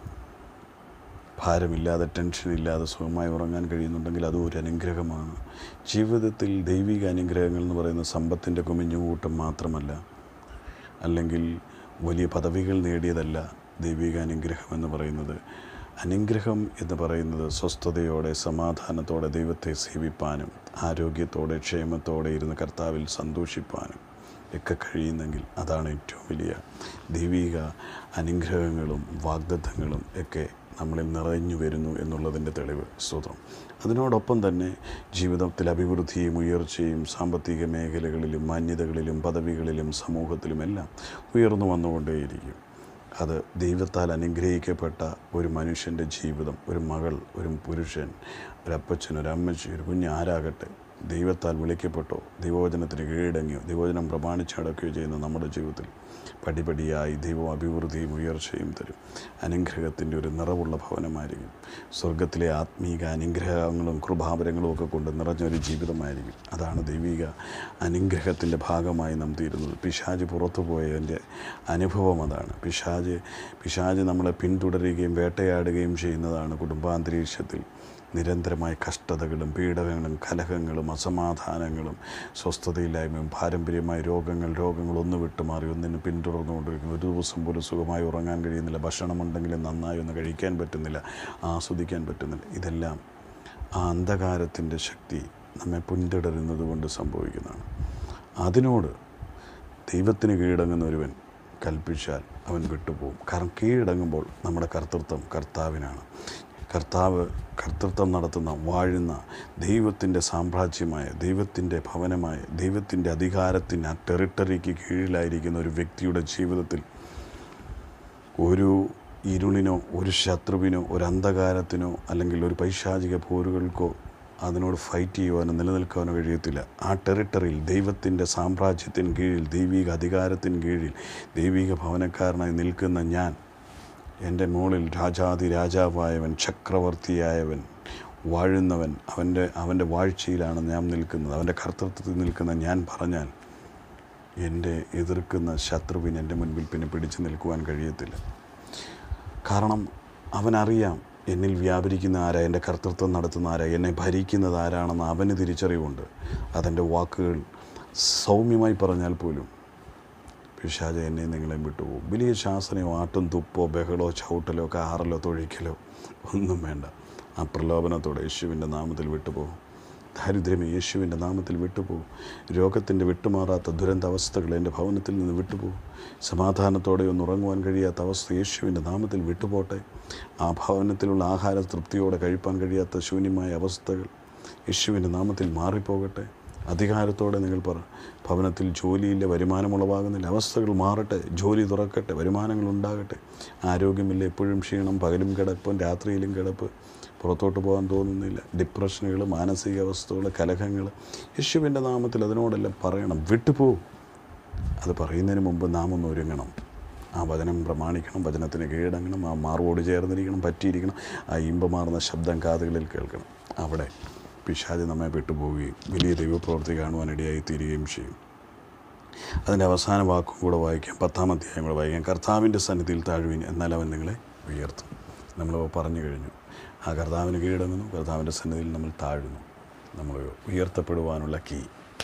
ഭാരമില്ലാതെ ടെൻഷനില്ലാതെ സുഖമായി ഉറങ്ങാൻ കഴിയുന്നുണ്ടെങ്കിൽ അതും ഒരു അനുഗ്രഹമാണ് ജീവിതത്തിൽ ദൈവിക അനുഗ്രഹങ്ങൾ എന്ന് പറയുന്ന സമ്പത്തിൻ്റെ കുമിഞ്ഞുകൂട്ടം മാത്രമല്ല അല്ലെങ്കിൽ വലിയ പദവികൾ നേടിയതല്ല ദൈവിക അനുഗ്രഹം എന്ന് പറയുന്നത് അനുഗ്രഹം എന്ന് പറയുന്നത് സ്വസ്ഥതയോടെ സമാധാനത്തോടെ ദൈവത്തെ സേവിപ്പാനും ആരോഗ്യത്തോടെ ക്ഷേമത്തോടെ ഇരുന്ന് കർത്താവിൽ സന്തോഷിപ്പാനും ഒക്കെ കഴിയുന്നെങ്കിൽ അതാണ് ഏറ്റവും വലിയ ദൈവിക അനുഗ്രഹങ്ങളും വാഗ്ദത്തങ്ങളും ഒക്കെ നമ്മളിൽ നിറഞ്ഞു വരുന്നു എന്നുള്ളതിൻ്റെ തെളിവ് സ്തോത്രം അതിനോടൊപ്പം തന്നെ ജീവിതത്തിൽ അഭിവൃദ്ധിയും ഉയർച്ചയും സാമ്പത്തിക മേഖലകളിലും മാന്യതകളിലും പദവികളിലും സമൂഹത്തിലുമെല്ലാം ഉയർന്നു വന്നുകൊണ്ടേയിരിക്കും അത് ദൈവത്താൽ അനുഗ്രഹിക്കപ്പെട്ട ഒരു മനുഷ്യൻ്റെ ജീവിതം ഒരു മകൾ ഒരു പുരുഷൻ ഒരു അപ്പച്ചൻ ഒരു അമ്മച്ചി ഒരു കുഞ്ഞ് ആരാകട്ടെ ദൈവത്താൽ വിളിക്കപ്പെട്ടോ ദൈവവചനത്തിന് കീഴടങ്ങിയോ ദൈവവചനം പ്രമാണിച്ച് നടക്കുകയോ ചെയ്യുന്ന നമ്മുടെ ജീവിതത്തിൽ പടിപടിയായി ദൈവം അഭിവൃദ്ധിയും ഉയർച്ചയും തരും അനുഗ്രഹത്തിൻ്റെ ഒരു നിറവുള്ള ഭവനമായിരിക്കും സ്വർഗത്തിലെ ആത്മീക അനുഗ്രഹങ്ങളും കൃപാവരങ്ങളും ഒക്കെ കൊണ്ട് നിറഞ്ഞൊരു ജീവിതമായിരിക്കും അതാണ് ദൈവിക അനുഗ്രഹത്തിൻ്റെ ഭാഗമായി നാം തീരുന്നത് പിശാജ് പുറത്തു പോയതിൻ്റെ അനുഭവം അതാണ് പിശാജ് പിശാജ് നമ്മളെ പിന്തുടരുകയും വേട്ടയാടുകയും ചെയ്യുന്നതാണ് കുടുംബാന്തരീക്ഷത്തിൽ നിരന്തരമായ കഷ്ടതകളും പീഡനങ്ങളും കലഹങ്ങളും അസമാധാനങ്ങളും സ്വസ്ഥതയില്ലായ്മയും പാരമ്പര്യമായ രോഗങ്ങൾ രോഗങ്ങൾ ഒന്ന് വിട്ടുമാറി ഒന്നിന് പിന്തുടർന്നുകൊണ്ടിരിക്കുന്നു ഒരു ദിവസം പോലും സുഖമായി ഉറങ്ങാൻ കഴിയുന്നില്ല ഭക്ഷണമുണ്ടെങ്കിലും നന്നായി ഒന്ന് കഴിക്കാൻ പറ്റുന്നില്ല ആസ്വദിക്കാൻ പറ്റുന്നില്ല ഇതെല്ലാം ആ അന്ധകാരത്തിൻ്റെ ശക്തി നമ്മെ പിന്തുടരുന്നത് കൊണ്ട് സംഭവിക്കുന്നതാണ് അതിനോട് ദൈവത്തിന് കീഴടങ്ങുന്ന ഒരുവൻ കൽപ്പിച്ചാൽ അവൻ വിട്ടുപോകും കാരണം കീഴടങ്ങുമ്പോൾ നമ്മുടെ കർത്തൃത്വം കർത്താവിനാണ് കർത്താവ് കർത്തൃത്വം നടത്തുന്ന വാഴുന്ന ദൈവത്തിൻ്റെ സാമ്രാജ്യമായ ദൈവത്തിൻ്റെ ഭവനമായ ദൈവത്തിൻ്റെ അധികാരത്തിന് ആ ടെറിട്ടറിക്ക് കീഴിലായിരിക്കുന്ന ഒരു വ്യക്തിയുടെ ജീവിതത്തിൽ ഒരു ഇരുളിനോ ഒരു ശത്രുവിനോ ഒരു അന്ധകാരത്തിനോ അല്ലെങ്കിൽ ഒരു പൈശാചിക പോരുകൾക്കോ അതിനോട് ഫൈറ്റ് ചെയ്യുവാനോ നിലനിൽക്കാനോ കഴിയത്തില്ല ആ ടെറിട്ടറിയിൽ ദൈവത്തിൻ്റെ സാമ്രാജ്യത്തിന് കീഴിൽ ദൈവിക അധികാരത്തിന് കീഴിൽ ദൈവിക ഭവനക്കാരനായി നിൽക്കുന്ന ഞാൻ എൻ്റെ മുകളിൽ രാജാതി രാജാവായവൻ ചക്രവർത്തിയായവൻ വാഴുന്നവൻ അവൻ്റെ അവൻ്റെ വാഴ്ചയിലാണ് ഞാൻ നിൽക്കുന്നത് അവൻ്റെ കർത്തൃത്വത്തിൽ നിൽക്കുന്ന ഞാൻ പറഞ്ഞാൽ എൻ്റെ എതിർക്കുന്ന ശത്രുവിന് എൻ്റെ മുൻപിൽ പിന്നെ പിടിച്ചു നിൽക്കുവാൻ കഴിയത്തില്ല കാരണം അവനറിയാം എന്നിൽ വ്യാപരിക്കുന്ന ആരാ എൻ്റെ കർത്തൃത്വം നടത്തുന്ന ആരാ എന്നെ ഭരിക്കുന്നത് ആരാണെന്ന് അവന് തിരിച്ചറിവുണ്ട് അതെൻ്റെ വാക്കുകൾ സൗമ്യമായി പറഞ്ഞാൽ പോലും പിശാച എന്നെ നിങ്ങളെ വിട്ടുപോകും വലിയ ശാസനയോ ആട്ടും തുപ്പോ ബഹളോ ചവിട്ടലോ കാറലോ തൊഴിക്കലോ ഒന്നും വേണ്ട ആ പ്രലോഭനത്തോടെ യേശുവിൻ്റെ നാമത്തിൽ വിട്ടുപോകും ദാരിദ്ര്യമേ യേശുവിൻ്റെ നാമത്തിൽ വിട്ടുപോകും രോഗത്തിൻ്റെ വിട്ടുമാറാത്ത ദുരന്ത അവസ്ഥകൾ എൻ്റെ ഭവനത്തിൽ നിന്ന് വിട്ടുപോകും സമാധാനത്തോടെ ഒന്ന് ഉറങ്ങുവാൻ കഴിയാത്ത അവസ്ഥ യേശുവിൻ്റെ നാമത്തിൽ വിട്ടുപോട്ടെ ആ ഭവനത്തിലുള്ള ആഹാര തൃപ്തിയോടെ കഴിപ്പാൻ കഴിയാത്ത ശൂന്യമായ അവസ്ഥകൾ യേശുവിൻ്റെ നാമത്തിൽ മാറിപ്പോകട്ടെ അധികാരത്തോടെ നിങ്ങൾ പറ ഭവനത്തിൽ ജോലിയില്ല വരുമാനമുളവാകുന്നില്ല അവസ്ഥകൾ മാറട്ടെ ജോലി തുറക്കട്ടെ വരുമാനങ്ങൾ ഉണ്ടാകട്ടെ ആരോഗ്യമില്ല എപ്പോഴും ക്ഷീണം പകലും കിടപ്പും രാത്രിയിലും കിടപ്പ് പുറത്തോട്ട് പോകാൻ തോന്നുന്നില്ല ഡിപ്രഷനുകൾ മാനസികാവസ്ഥകൾ കലഹങ്ങൾ യേശുവിൻ്റെ നാമത്തിൽ അതിനോടെല്ലാം പറയണം വിട്ടുപോകും അത് പറയുന്നതിന് മുമ്പ് നാം ഒന്ന് ഒരുങ്ങണം ആ വചനം പ്രമാണിക്കണം വചനത്തിന് കീഴടങ്ങണം ആ മാർവോട് ചേർന്നിരിക്കണം പറ്റിയിരിക്കണം ആ ഇമ്പമാർന്ന ശബ്ദം കാതുകളിൽ കേൾക്കണം അവിടെ പിശാച് നമ്മെ വിട്ടുപോവുകയും വലിയ ദൈവപ്രവൃത്തി കാണുവാൻ ഇടയായി തീരുകയും ചെയ്യും അതിൻ്റെ അവസാന വാക്കും കൂടെ വായിക്കാം പത്താം അധ്യായം കൂടെ വായിക്കാം കർത്താവിൻ്റെ സന്നിധിയിൽ താഴുവിൻ എന്നാൽ അവൻ നിങ്ങളെ ഉയർത്തും നമ്മൾ പറഞ്ഞു കഴിഞ്ഞു ആ കർത്താവിന് കീഴടങ്ങുന്നു കർത്താവിൻ്റെ സന്നിധിയിൽ നമ്മൾ താഴുന്നു നമ്മൾ ഉയർത്തപ്പെടുവാനുള്ള കീ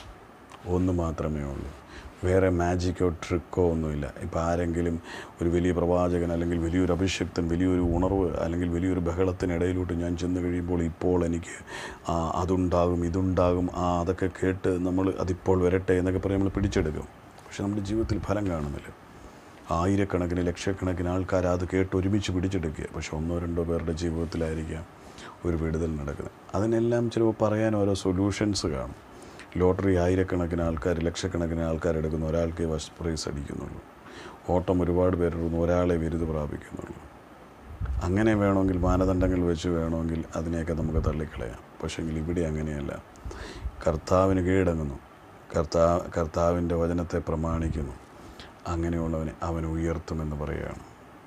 ഒന്ന് മാത്രമേ ഉള്ളൂ വേറെ മാജിക്കോ ട്രിക്കോ ഒന്നുമില്ല ഇപ്പോൾ ആരെങ്കിലും ഒരു വലിയ പ്രവാചകൻ അല്ലെങ്കിൽ വലിയൊരു അഭിഷക്തൻ വലിയൊരു ഉണർവ് അല്ലെങ്കിൽ വലിയൊരു ബഹളത്തിനിടയിലോട്ട് ഞാൻ ചെന്ന് കഴിയുമ്പോൾ ഇപ്പോൾ എനിക്ക് ആ, അതുണ്ടാകും ഇതുണ്ടാകും ആ അതൊക്കെ കേട്ട് നമ്മൾ അതിപ്പോൾ വരട്ടെ എന്നൊക്കെ പറഞ്ഞ് നമ്മൾ പിടിച്ചെടുക്കും പക്ഷെ നമ്മുടെ ജീവിതത്തിൽ ഫലം കാണുന്നില്ല ആയിരക്കണക്കിന് ലക്ഷക്കണക്കിന് ആൾക്കാർ അത് കേട്ട് ഒരുമിച്ച് പിടിച്ചെടുക്കുക പക്ഷെ ഒന്നോ രണ്ടോ പേരുടെ ജീവിതത്തിലായിരിക്കാം ഒരു വിടുതൽ നടക്കുന്നത് അതിനെല്ലാം ചിലപ്പോൾ പറയാൻ ഓരോ സൊല്യൂഷൻസ് കാണും ലോട്ടറി ആയിരക്കണക്കിന് ആൾക്കാർ ലക്ഷക്കണക്കിന് ആൾക്കാർ എടുക്കുന്നു ഒരാൾക്കേ ഫസ്റ്റ് പ്രൈസ് അടിക്കുന്നുള്ളൂ ഓട്ടം ഒരുപാട് പേരെടുക്കുന്നു ഒരാളെ ബിരുദ പ്രാപിക്കുന്നുള്ളൂ അങ്ങനെ വേണമെങ്കിൽ മാനദണ്ഡങ്ങൾ വെച്ച് വേണമെങ്കിൽ അതിനെയൊക്കെ നമുക്ക് തള്ളിക്കളയാം പക്ഷെങ്കിൽ ഇവിടെ അങ്ങനെയല്ല കർത്താവിന് കീഴടങ്ങുന്നു കർത്താ കർത്താവിൻ്റെ വചനത്തെ പ്രമാണിക്കുന്നു അങ്ങനെയുള്ളവനെ അവൻ ഉയർത്തുമെന്ന് പറയുകയാണ്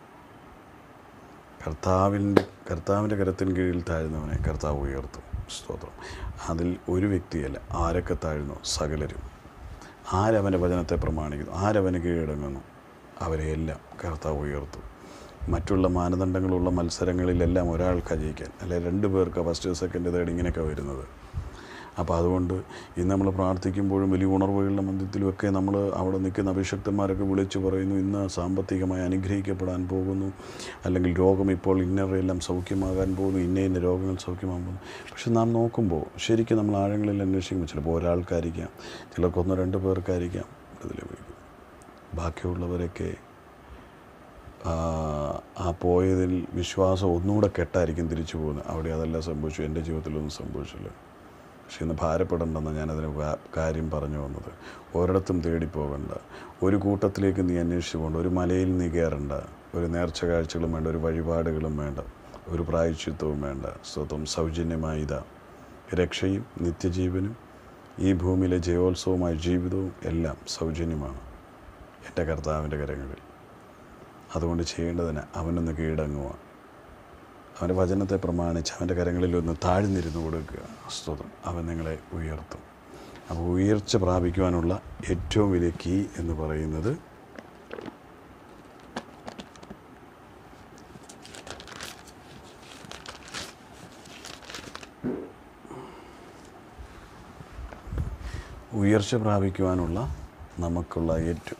കർത്താവിൻ്റെ കർത്താവിൻ്റെ കരത്തിന് കീഴിൽ താഴ്ന്നവനെ കർത്താവ് ഉയർത്തും സ്തോത്രം അതിൽ ഒരു വ്യക്തിയല്ല ആരൊക്കെ താഴ്ന്നു സകലരും ആരവൻ്റെ വചനത്തെ പ്രമാണിക്കുന്നു ആരവന് കീഴടങ്ങുന്നു അവരെയെല്ലാം കർത്താവ് ഉയർത്തും മറ്റുള്ള മാനദണ്ഡങ്ങളുള്ള മത്സരങ്ങളിലെല്ലാം ഒരാൾക്ക് ജയിക്കാൻ അല്ലെ രണ്ട് പേർക്ക് ഫസ്റ്റ് സെക്കൻഡ് തേർഡ് ഇങ്ങനെയൊക്കെ വരുന്നത് അപ്പോൾ അതുകൊണ്ട് ഇന്ന് നമ്മൾ പ്രാർത്ഥിക്കുമ്പോഴും വലിയ ഉണർവുകളുടെ മധ്യത്തിലുമൊക്കെ നമ്മൾ അവിടെ നിൽക്കുന്ന അഭിഷക്തന്മാരൊക്കെ വിളിച്ചു പറയുന്നു ഇന്ന് സാമ്പത്തികമായി അനുഗ്രഹിക്കപ്പെടാൻ പോകുന്നു അല്ലെങ്കിൽ രോഗം ഇപ്പോൾ ഇന്നറെല്ലാം സൗഖ്യമാകാൻ പോകുന്നു ഇന്ന ഇന്ന രോഗങ്ങൾ സൗഖ്യമാകാൻ പോകുന്നു പക്ഷെ നാം നോക്കുമ്പോൾ ശരിക്കും നമ്മൾ ആഴങ്ങളിൽ അന്വേഷിക്കുമ്പോൾ ചിലപ്പോൾ ഒരാൾക്കായിരിക്കാം ചിലർക്ക് ഒന്നോ രണ്ട് പേർക്കായിരിക്കാം ഇതിൽ വിളിക്കും ബാക്കിയുള്ളവരൊക്കെ ആ, ആ പോയതിൽ വിശ്വാസം ഒന്നുകൂടെ കെട്ടായിരിക്കും തിരിച്ചു പോകുന്നത് അവിടെ അതെല്ലാം സംഭവിച്ചു എൻ്റെ ജീവിതത്തിലൊന്നും സംഭവിച്ചില്ല പക്ഷെ ഇന്ന് ഭാരപ്പെടേണ്ടെന്ന് ഞാനതിന് കാ- കാര്യം പറഞ്ഞു വന്നത് ഒരിടത്തും തേടിപ്പോകണ്ട ഒരു കൂട്ടത്തിലേക്ക് നീ അന്വേഷിച്ചു പോകണ്ട ഒരു മലയിൽ നീ കയറണ്ട ഒരു നേർച്ച കാഴ്ചകളും വേണ്ട ഒരു വഴിപാടുകളും വേണ്ട ഒരു പ്രായശ്ചിത്വവും വേണ്ട സ്വത്വം സൗജന്യമായി ഇതാ രക്ഷയും നിത്യജീവനും ഈ ഭൂമിയിലെ ജയോത്സവമായ ജീവിതവും എല്ലാം സൗജന്യമാണ് എൻ്റെ കർത്താവിൻ്റെ കരങ്ങളിൽ അതുകൊണ്ട് ചെയ്യേണ്ടതിന് അവനൊന്ന് കീഴടങ്ങുക അവൻ്റെ വചനത്തെ പ്രമാണിച്ച് അവൻ്റെ കരങ്ങളിൽ ഒന്ന് താഴ്ന്നിരുന്ന് കൊടുക്കുക സ്തോത്രം അവൻ നിങ്ങളെ ഉയർത്തും അപ്പോൾ ഉയർച്ച പ്രാപിക്കുവാനുള്ള ഏറ്റവും വലിയ കീ എന്ന് പറയുന്നത് ഉയർച്ച പ്രാപിക്കുവാനുള്ള നമുക്കുള്ള ഏറ്റവും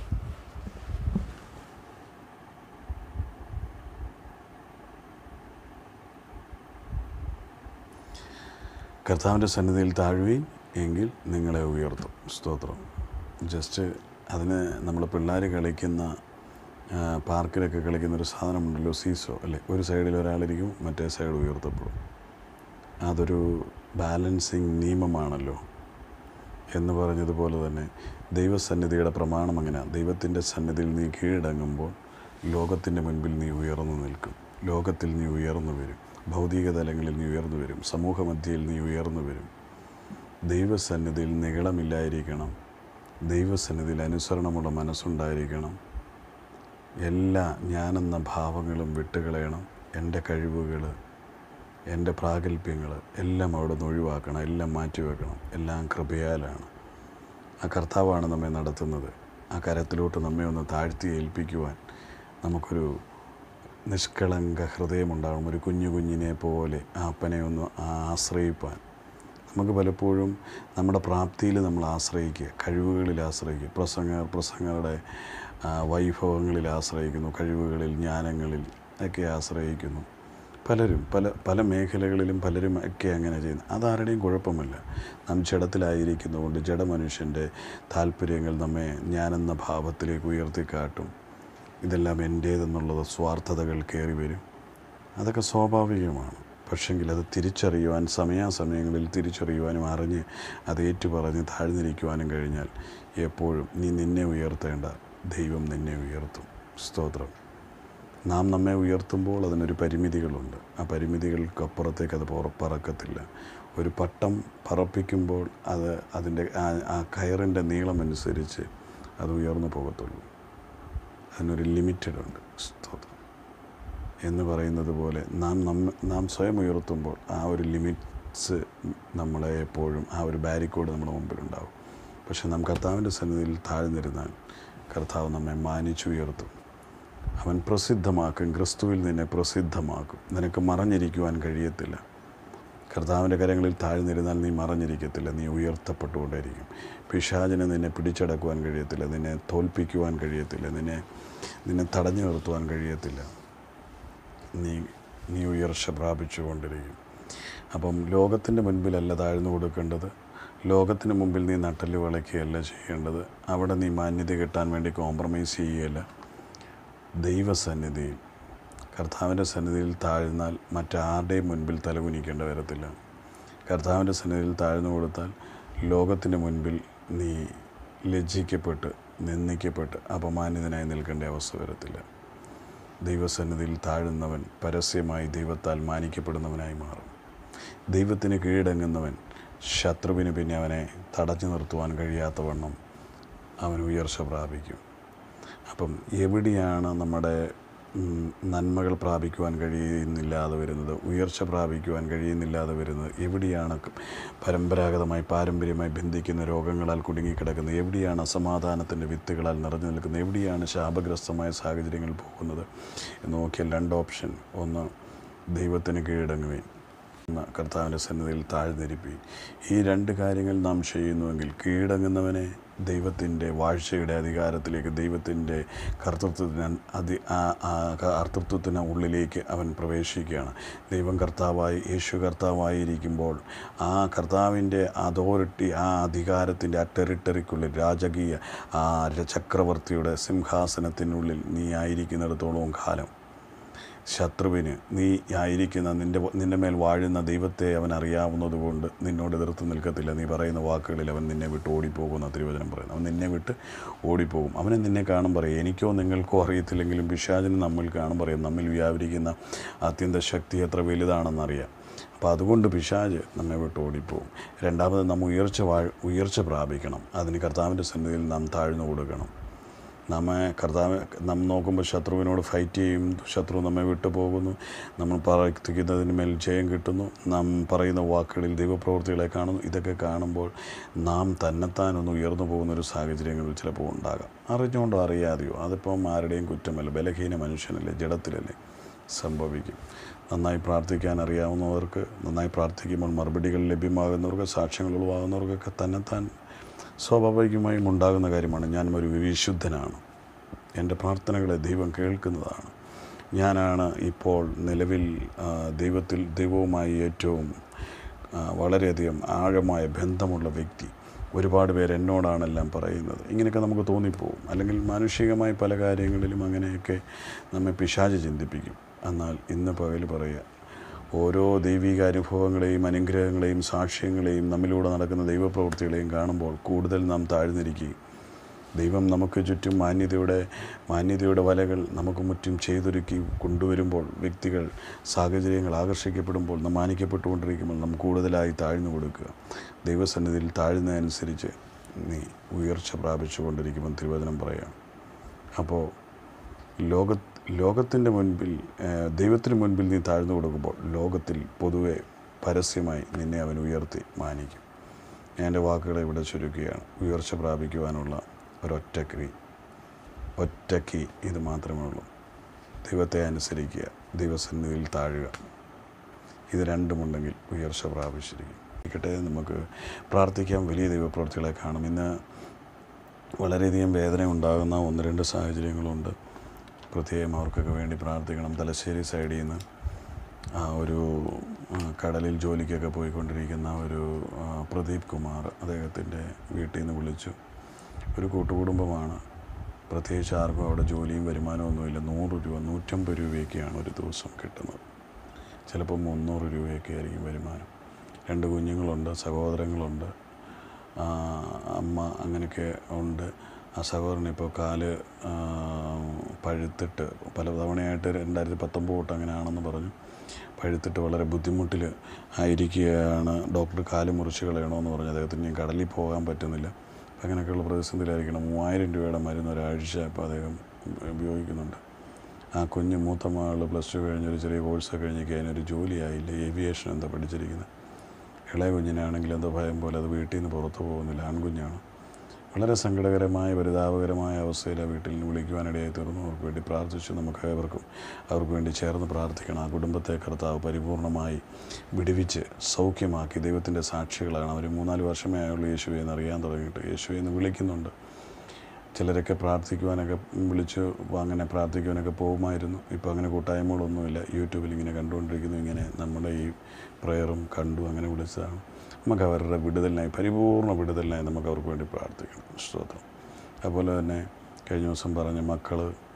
കർത്താവിൻ്റെ സന്നിധിയിൽ താഴുകയും എങ്കിൽ നിങ്ങളെ ഉയർത്തും സ്തോത്രം ജസ്റ്റ് അതിന് നമ്മൾ പിള്ളേർ കളിക്കുന്ന ആ, പാർക്കിലൊക്കെ കളിക്കുന്ന ഒരു സാധനമുണ്ടല്ലോ സീസോ അല്ലേ ഒരു സൈഡിൽ ഒരാളിരിക്കും മറ്റേ സൈഡ് ഉയർത്തപ്പെടും അതൊരു ബാലൻസിങ് നിയമമാണല്ലോ എന്ന് പറഞ്ഞതുപോലെ തന്നെ ദൈവസന്നിധിയുടെ പ്രമാണം അങ്ങനെ ദൈവത്തിൻ്റെ സന്നിധിയിൽ നീ കീഴടങ്ങുമ്പോൾ ലോകത്തിൻ്റെ മുൻപിൽ നീ ഉയർന്നു നിൽക്കും ലോകത്തിൽ നീ ഉയർന്നു വരും ഭൗതിക തലങ്ങളിൽ നീ ഉയർന്നു വരും സമൂഹമധ്യയിൽ നീ ഉയർന്നു വരും ദൈവസന്നിധിയിൽ നികളമില്ലായിരിക്കണം ദൈവസന്നിധിയിൽ അനുസരണമുള്ള മനസ്സുണ്ടായിരിക്കണം എല്ലാ ഞാനെന്ന ഭാവങ്ങളും വിട്ടുകളയണം എൻ്റെ കഴിവുകൾ എൻ്റെ പ്രാഗൽഭ്യങ്ങൾ എല്ലാം അവിടെ നിന്ന് ഒഴിവാക്കണം എല്ലാം മാറ്റിവെക്കണം എല്ലാം കൃപയാലാണ് ആ കർത്താവാണ് നമ്മെ നടത്തുന്നത് ആ കരത്തിലോട്ട് നമ്മെ ഒന്ന് താഴ്ത്തി ഏൽപ്പിക്കുവാൻ നമുക്കൊരു നിഷ്കളങ്ക ഹൃദയമുണ്ടാകും ഒരു കുഞ്ഞു കുഞ്ഞിനെ പോലെ ആ അപ്പനെ ഒന്ന് ആശ്രയിപ്പാൻ നമുക്ക് പലപ്പോഴും നമ്മുടെ പ്രാപ്തിയിൽ നമ്മൾ ആശ്രയിക്കുക കഴിവുകളിൽ ആശ്രയിക്കുക പ്രസംഗ പ്രസംഗരുടെ ആ, വൈഭവങ്ങളിൽ ആശ്രയിക്കുന്നു കഴിവുകളിൽ ജ്ഞാനങ്ങളിൽ ഒക്കെ ആശ്രയിക്കുന്നു പലരും പല പല മേഖലകളിലും പലരും ഒക്കെ അങ്ങനെ ചെയ്യുന്നു അതാരുടെയും കുഴപ്പമില്ല നാം ജഡത്തിലായിരിക്കുന്നതുകൊണ്ട് ജഡമനുഷ്യൻ്റെ താല്പര്യങ്ങൾ നമ്മെ ഞാനെന്ന ഭാവത്തിലേക്ക് ഉയർത്തിക്കാട്ടും ഇതെല്ലാം എൻ്റേതെന്നുള്ളത് സ്വാർത്ഥതകൾ കയറി വരും അതൊക്കെ സ്വാഭാവികമാണ് പക്ഷെങ്കിൽ അത് തിരിച്ചറിയുവാൻ സമയാസമയങ്ങളിൽ തിരിച്ചറിയുവാനും അറിഞ്ഞ് അത് ഏറ്റുപറഞ്ഞ് താഴ്ന്നിരിക്കുവാനും കഴിഞ്ഞാൽ എപ്പോഴും നീ നിന്നെ ഉയർത്തേണ്ട ദൈവം നിന്നെ ഉയർത്തും സ്തോത്രം നാം നമ്മെ ഉയർത്തുമ്പോൾ അതിനൊരു പരിമിതികളുണ്ട് ആ പരിമിതികൾക്കപ്പുറത്തേക്ക് അത് പുറ- പറക്കത്തില്ല ഒരു പട്ടം പറപ്പിക്കുമ്പോൾ അത് അതിൻ്റെ ആ- ആ കയറിൻ്റെ നീളമനുസരിച്ച് അത് ഉയർന്നു പോകത്തുള്ളൂ അതിനൊരു ലിമിറ്റഡ് ഉണ്ട് സ്തോത്രം എന്ന് പറയുന്നത് പോലെ നാം നമ്മ നാം സ്വയം ഉയർത്തുമ്പോൾ ആ ഒരു ലിമിറ്റ്സ് നമ്മളെ എപ്പോഴും ആ ഒരു ബാരിക്കോഡ് നമ്മുടെ മുമ്പിലുണ്ടാവും പക്ഷെ നാം കർത്താവിൻ്റെ സന്നിധിയിൽ താഴ്ന്നിരുന്നാൽ കർത്താവ് നമ്മെ മാനിച്ചുയർത്തും അവൻ പ്രസിദ്ധമാക്കും ക്രിസ്തുവിൽ നിന്നെ പ്രസിദ്ധമാക്കും നിനക്ക് മറഞ്ഞിരിക്കുവാൻ കഴിയത്തില്ല കർത്താവിൻ്റെ കരങ്ങളിൽ താഴ്ന്നിരുന്നാൽ നീ മറഞ്ഞിരിക്കത്തില്ല നീ ഉയർത്തപ്പെട്ടുകൊണ്ടേയിരിക്കും പിശാചിനെ നിന്നെ പിടിച്ചടക്കുവാൻ കഴിയത്തില്ല നിന്നെ തോൽപ്പിക്കുവാൻ കഴിയത്തില്ല നിന്നെ നിന്നെ തടഞ്ഞു നിർത്തുവാൻ കഴിയത്തില്ല നീ നീ ഉയർച്ച പ്രാപിച്ചുകൊണ്ടിരിക്കും അപ്പം ലോകത്തിൻ്റെ മുൻപിലല്ല താഴ്ന്നു കൊടുക്കേണ്ടത് ലോകത്തിന് മുമ്പിൽ നീ നട്ടല് വിളയ്ക്കുകയല്ല ചെയ്യേണ്ടത് അവിടെ നീ മാന്യത കിട്ടാൻ വേണ്ടി കോംപ്രമൈസ് ചെയ്യുകയല്ല ദൈവസന്നിധിയിൽ കർത്താവിൻ്റെ സന്നിധിയിൽ താഴ്ന്നാൽ മറ്റാരുടെയും മുൻപിൽ തലകുനിക്കേണ്ട വരത്തില്ല കർത്താവിൻ്റെ സന്നിധിയിൽ താഴ്ന്നു കൊടുത്താൽ ലോകത്തിൻ്റെ മുൻപിൽ നീ ലജ്ജിക്കപ്പെട്ട് നിന്ദിക്കപ്പെട്ട് അപമാനിതനായി നിൽക്കേണ്ട അവസ്ഥ വരത്തില്ല ദൈവസന്നിധിയിൽ താഴുന്നവൻ പരസ്യമായി ദൈവത്താൽ മാനിക്കപ്പെടുന്നവനായി മാറും ദൈവത്തിന് കീഴടങ്ങുന്നവൻ ശത്രുവിന് പിന്നെ അവനെ തടഞ്ഞു നിർത്തുവാൻ കഴിയാത്തവണ്ണം അവൻ ഉയർച്ച പ്രാപിക്കും അപ്പം എവിടെയാണ് നമ്മുടെ ഉം, നന്മകൾ പ്രാപിക്കുവാൻ കഴിയുന്നില്ലാതെ വരുന്നത് ഉയർച്ച പ്രാപിക്കുവാൻ കഴിയുന്നില്ലാതെ വരുന്നത് എവിടെയാണ് ക- പരമ്പരാഗതമായി പാരമ്പര്യമായി ബന്ധിക്കുന്ന രോഗങ്ങളാൽ കുടുങ്ങിക്കിടക്കുന്നത് എവിടെയാണ് അസമാധാനത്തിൻ്റെ വിത്തുകളാൽ നിറഞ്ഞു നിൽക്കുന്നത് എവിടെയാണ് ശാപഗ്രസ്തമായ സാഹചര്യങ്ങൾ പോകുന്നത് എന്ന് നോക്കിയാൽ രണ്ട് ഓപ്ഷൻ ഒന്ന് ദൈവത്തിന് കീഴടങ്ങുകയും ഒന്ന് കർത്താവിൻ്റെ സന്നിധിയിൽ താഴ്ന്നിരിപ്പി ഈ രണ്ട് കാര്യങ്ങൾ നാം ചെയ്യുന്നുവെങ്കിൽ കീഴടങ്ങുന്നവനെ ദൈവത്തിൻ്റെ വാഴ്ചയുടെ അധികാരത്തിലേക്ക് ദൈവത്തിൻ്റെ കർത്തൃത്വത്തിന് അതി ആ ആ കർത്തൃത്വത്തിന് ഉള്ളിലേക്ക് അവൻ പ്രവേശിക്കുകയാണ് ദൈവം കർത്താവായി യേശു കർത്താവായിരിക്കുമ്പോൾ ആ കർത്താവിൻ്റെ അതോറിറ്റി ആ അധികാരത്തിൻ്റെ ആ ടെറിട്ടറിക്കുള്ളിൽ രാജകീയ ആ ചക്രവർത്തിയുടെ സിംഹാസനത്തിനുള്ളിൽ നീ ആയിരിക്കുന്നിടത്തോളം കാലം ശത്രുവിന് നീ ആയിരിക്കുന്ന നിൻ്റെ നിൻ്റെ മേൽ വാഴുന്ന ദൈവത്തെ അവൻ അറിയാവുന്നതുകൊണ്ട് നിന്നോട് എതിർത്ത് നിൽക്കത്തില്ല നീ പറയുന്ന വാക്കുകളിൽ അവൻ നിന്നെ വിട്ട് ഓടിപ്പോകുന്ന തിരുവചനം പറയുന്നു അവൻ നിന്നെ വിട്ട് ഓടിപ്പോകും അവനെ നിന്നെ കാണും പറയും എനിക്കോ നിങ്ങൾക്കോ അറിയത്തില്ലെങ്കിലും പിശാചിന് നമ്മിൽ കാണും പറയും നമ്മിൽ വ്യാപരിക്കുന്ന അത്യന്ത ശക്തി എത്ര വലുതാണെന്നറിയാം അപ്പോൾ അതുകൊണ്ട് പിശാജ് നമ്മെ വിട്ട് ഓടിപ്പോവും രണ്ടാമത് നാം ഉയർച്ച വാ ഉയർച്ച പ്രാപിക്കണം അതിന് കർത്താവിൻ്റെ സന്നിധിയിൽ നാം താഴ്ന്നു കൊടുക്കണം നമ്മെ കർത്താവ് നാം നോക്കുമ്പോൾ ശത്രുവിനോട് ഫൈറ്റ് ചെയ്യും ശത്രു നമ്മെ വിട്ടു പോകുന്നു നമ്മൾ പ്രവർത്തിക്കുന്നതിന് മേൽ ജയം കിട്ടുന്നു നാം പറയുന്ന വാക്കുകളിൽ ദൈവപ്രവൃത്തികളെ കാണുന്നു ഇതൊക്കെ കാണുമ്പോൾ നാം തന്നെത്താൻ ഒന്ന് ഉയർന്നു പോകുന്ന ഒരു സാഹചര്യങ്ങൾ ചിലപ്പോൾ ഉണ്ടാകാം അറിഞ്ഞുകൊണ്ടോ അറിയാതെയോ അതിപ്പം ആരുടെയും കുറ്റമല്ല ബലഹീന മനുഷ്യനല്ലേ ജഡത്തിലല്ലേ സംഭവിക്കും നന്നായി പ്രാർത്ഥിക്കാൻ അറിയാവുന്നവർക്ക് നന്നായി പ്രാർത്ഥിക്കുമ്പോൾ മറുപടികൾ ലഭ്യമാകുന്നവർക്ക് സാക്ഷ്യങ്ങൾ ഉളവാകുന്നവർക്കൊക്കെ തന്നെത്താൻ സ്വാഭാവികമായും ഉണ്ടാകുന്ന കാര്യമാണ് ഞാൻ ഒരു വിശുദ്ധനാണ് എൻ്റെ പ്രാർത്ഥനകളെ ദൈവം കേൾക്കുന്നതാണ് ഞാനാണ് ഇപ്പോൾ നിലവിൽ ആ, ദൈവത്തിൽ ദൈവവുമായി ഏറ്റവും ആ, വളരെയധികം ആഴമായ ബന്ധമുള്ള വ്യക്തി ഒരുപാട് പേര് എന്നോടാണെല്ലാം പറയുന്നത് ഇങ്ങനെയൊക്കെ നമുക്ക് തോന്നിപ്പോവും അല്ലെങ്കിൽ മാനുഷികമായ പല കാര്യങ്ങളിലും അങ്ങനെയൊക്കെ നമ്മെ പിശാച് ചിന്തിപ്പിക്കും എന്നാൽ ഇന്ന് പകൽ പറയുക ഓരോ ദൈവിക അനുഭവങ്ങളെയും അനുഗ്രഹങ്ങളെയും സാക്ഷ്യങ്ങളെയും നമ്മിലൂടെ നടക്കുന്ന ദൈവപ്രവൃത്തികളെയും കാണുമ്പോൾ കൂടുതൽ നാം താഴ്ന്നിരിക്കുകയും ദൈവം നമുക്ക് ചുറ്റും മാന്യതയുടെ മാന്യതയുടെ വലകൾ നമുക്ക് മുറ്റും ചെയ്തൊരുക്കി കൊണ്ടുവരുമ്പോൾ വ്യക്തികൾ സാഹചര്യങ്ങൾ ആകർഷിക്കപ്പെടുമ്പോൾ നാം മാനിക്കപ്പെട്ടുകൊണ്ടിരിക്കുമ്പോൾ നാം കൂടുതലായി താഴ്ന്നു കൊടുക്കുക ദൈവസന്നിധിയിൽ താഴ്ന്നതനുസരിച്ച് നീ ഉയർച്ച പ്രാപിച്ചുകൊണ്ടിരിക്കുമ്പോൾ തിരുവചനം പറയാം അപ്പോൾ ലോക ലോകത്തിൻ്റെ മുൻപിൽ ഏഹ്, ദൈവത്തിന് മുൻപിൽ നീ താഴ്ന്നു കൊടുക്കുമ്പോൾ ലോകത്തിൽ പൊതുവെ പരസ്യമായി നിന്നെ അവൻ ഉയർത്തി മാനിക്കും ഞാൻ എൻ്റെ വാക്കുകളെ ഇവിടെ ചുരുക്കുകയാണ് ഉയർച്ച പ്രാപിക്കുവാനുള്ള ഒരൊറ്റ ക്രീ ഒറ്റക്കി ഇത് മാത്രമേ ഉള്ളൂ ദൈവത്തെ അനുസരിക്കുക ദൈവസന്നിധിയിൽ താഴുക ഇത് രണ്ടുമുണ്ടെങ്കിൽ ഉയർച്ച പ്രാപിച്ചിരിക്കും ഇരിക്കട്ടെ നമുക്ക് പ്രാർത്ഥിക്കാം വലിയ ദൈവപ്രവൃത്തികളെ കാണും ഇന്ന് വളരെയധികം വേദന ഉണ്ടാകുന്ന ഒന്ന് രണ്ട് സാഹചര്യങ്ങളുണ്ട് പ്രത്യേകം അവർക്കൊക്കെ വേണ്ടി പ്രാർത്ഥിക്കണം തലശ്ശേരി സൈഡിൽ നിന്ന് ആ, ഒരു ആ, കടലിൽ ജോലിക്കൊക്കെ പോയിക്കൊണ്ടിരിക്കുന്ന ഒരു ആ, പ്രദീപ് കുമാർ അദ്ദേഹത്തിൻ്റെ വീട്ടിൽ നിന്ന് വിളിച്ചു ഒരു കൂട്ടുകുടുംബമാണ് പ്രത്യേകിച്ച് ആർക്കും അവിടെ ജോലിയും വരുമാനമൊന്നുമില്ല നൂറ് രൂപ നൂറ്റമ്പത് രൂപയൊക്കെയാണ് ഒരു ദിവസം കിട്ടുന്നത് ചിലപ്പോൾ മുന്നൂറ് രൂപയൊക്കെ ആയിരിക്കും വരുമാനം രണ്ട് കുഞ്ഞുങ്ങളുണ്ട് സഹോദരങ്ങളുണ്ട് ആ, അമ്മ അങ്ങനെയൊക്കെ ഉണ്ട് ആ സഹോദരൻ ഇപ്പോൾ കാല് ആ, പഴുത്തിട്ട് പല തവണയായിട്ട് രണ്ടായിരത്തി പത്തൊമ്പത് തൊട്ട് അങ്ങനെയാണെന്ന് പറഞ്ഞു പഴുത്തിട്ട് വളരെ ബുദ്ധിമുട്ടിൽ ആയിരിക്കുകയാണ് ഡോക്ടർ കാല് മുറിച്ച് കളയണമെന്ന് പറഞ്ഞു അദ്ദേഹത്തിന് ഇനി കടലിൽ പോകാൻ പറ്റുന്നില്ല അപ്പം അങ്ങനെയൊക്കെയുള്ള പ്രതിസന്ധിയിലായിരിക്കണം മൂവായിരം രൂപയുടെ മരുന്ന് ഒരാഴ്ച ഇപ്പോൾ അദ്ദേഹം ഉപയോഗിക്കുന്നുണ്ട് ആ കുഞ്ഞ് മൂത്ത മകൾ പ്ലസ് ടു കഴിഞ്ഞൊരു ചെറിയ കോഴ്സൊക്കെ കഴിഞ്ഞൊക്കെ അതിനൊരു ജോലിയായില്ല ഏവിയേഷൻ എന്താ പഠിച്ചിരിക്കുന്നത് ഇളയ കുഞ്ഞിനാണെങ്കിൽ എന്തോ ഭയം പോലെ അത് വീട്ടിൽ നിന്ന് പുറത്തു പോകുന്നില്ല ആൺകുഞ്ഞാണ് വളരെ സങ്കടകരമായ പരിതാപകരമായ അവസ്ഥയിൽ ആ വീട്ടിൽ നിന്ന് വിളിക്കുവാനിടയായി തീർന്നു അവർക്ക് വേണ്ടി പ്രാർത്ഥിച്ചു നമുക്ക് ഏവർക്കും അവർക്ക് വേണ്ടി ചേർന്ന് പ്രാർത്ഥിക്കണം ആ കുടുംബത്തെ കർത്താവ് പരിപൂർണമായി വിടുവിച്ച് സൗഖ്യമാക്കി ദൈവത്തിൻ്റെ സാക്ഷികളാണ് അവർ മൂന്നാല് വർഷമേ ആയുള്ളൂ യേശുവെ എന്ന് അറിയാൻ തുടങ്ങിയിട്ട് യേശുവെ എന്ന് വിളിക്കുന്നുണ്ട് ചിലരൊക്കെ പ്രാർത്ഥിക്കുവാനൊക്കെ വിളിച്ച് അങ്ങനെ പ്രാർത്ഥിക്കുവാനൊക്കെ പോകുമായിരുന്നു ഇപ്പോൾ അങ്ങനെ കൂട്ടായ്മകളൊന്നുമില്ല യൂട്യൂബിൽ ഇങ്ങനെ കണ്ടുകൊണ്ടിരിക്കുന്നു ഇങ്ങനെ നമ്മുടെ ഈ പ്രയറും കണ്ടു അങ്ങനെ വിളിച്ചതാണ് നമുക്ക് അവരുടെ വിടുതലിനായി പരിപൂർണ്ണ വിടുതലിനായി നമുക്ക് അവർക്ക് വേണ്ടി പ്രാർത്ഥിക്കണം സ്തോത്രം അതുപോലെ തന്നെ കഴിഞ്ഞ ദിവസം പറഞ്ഞ മക്കൾ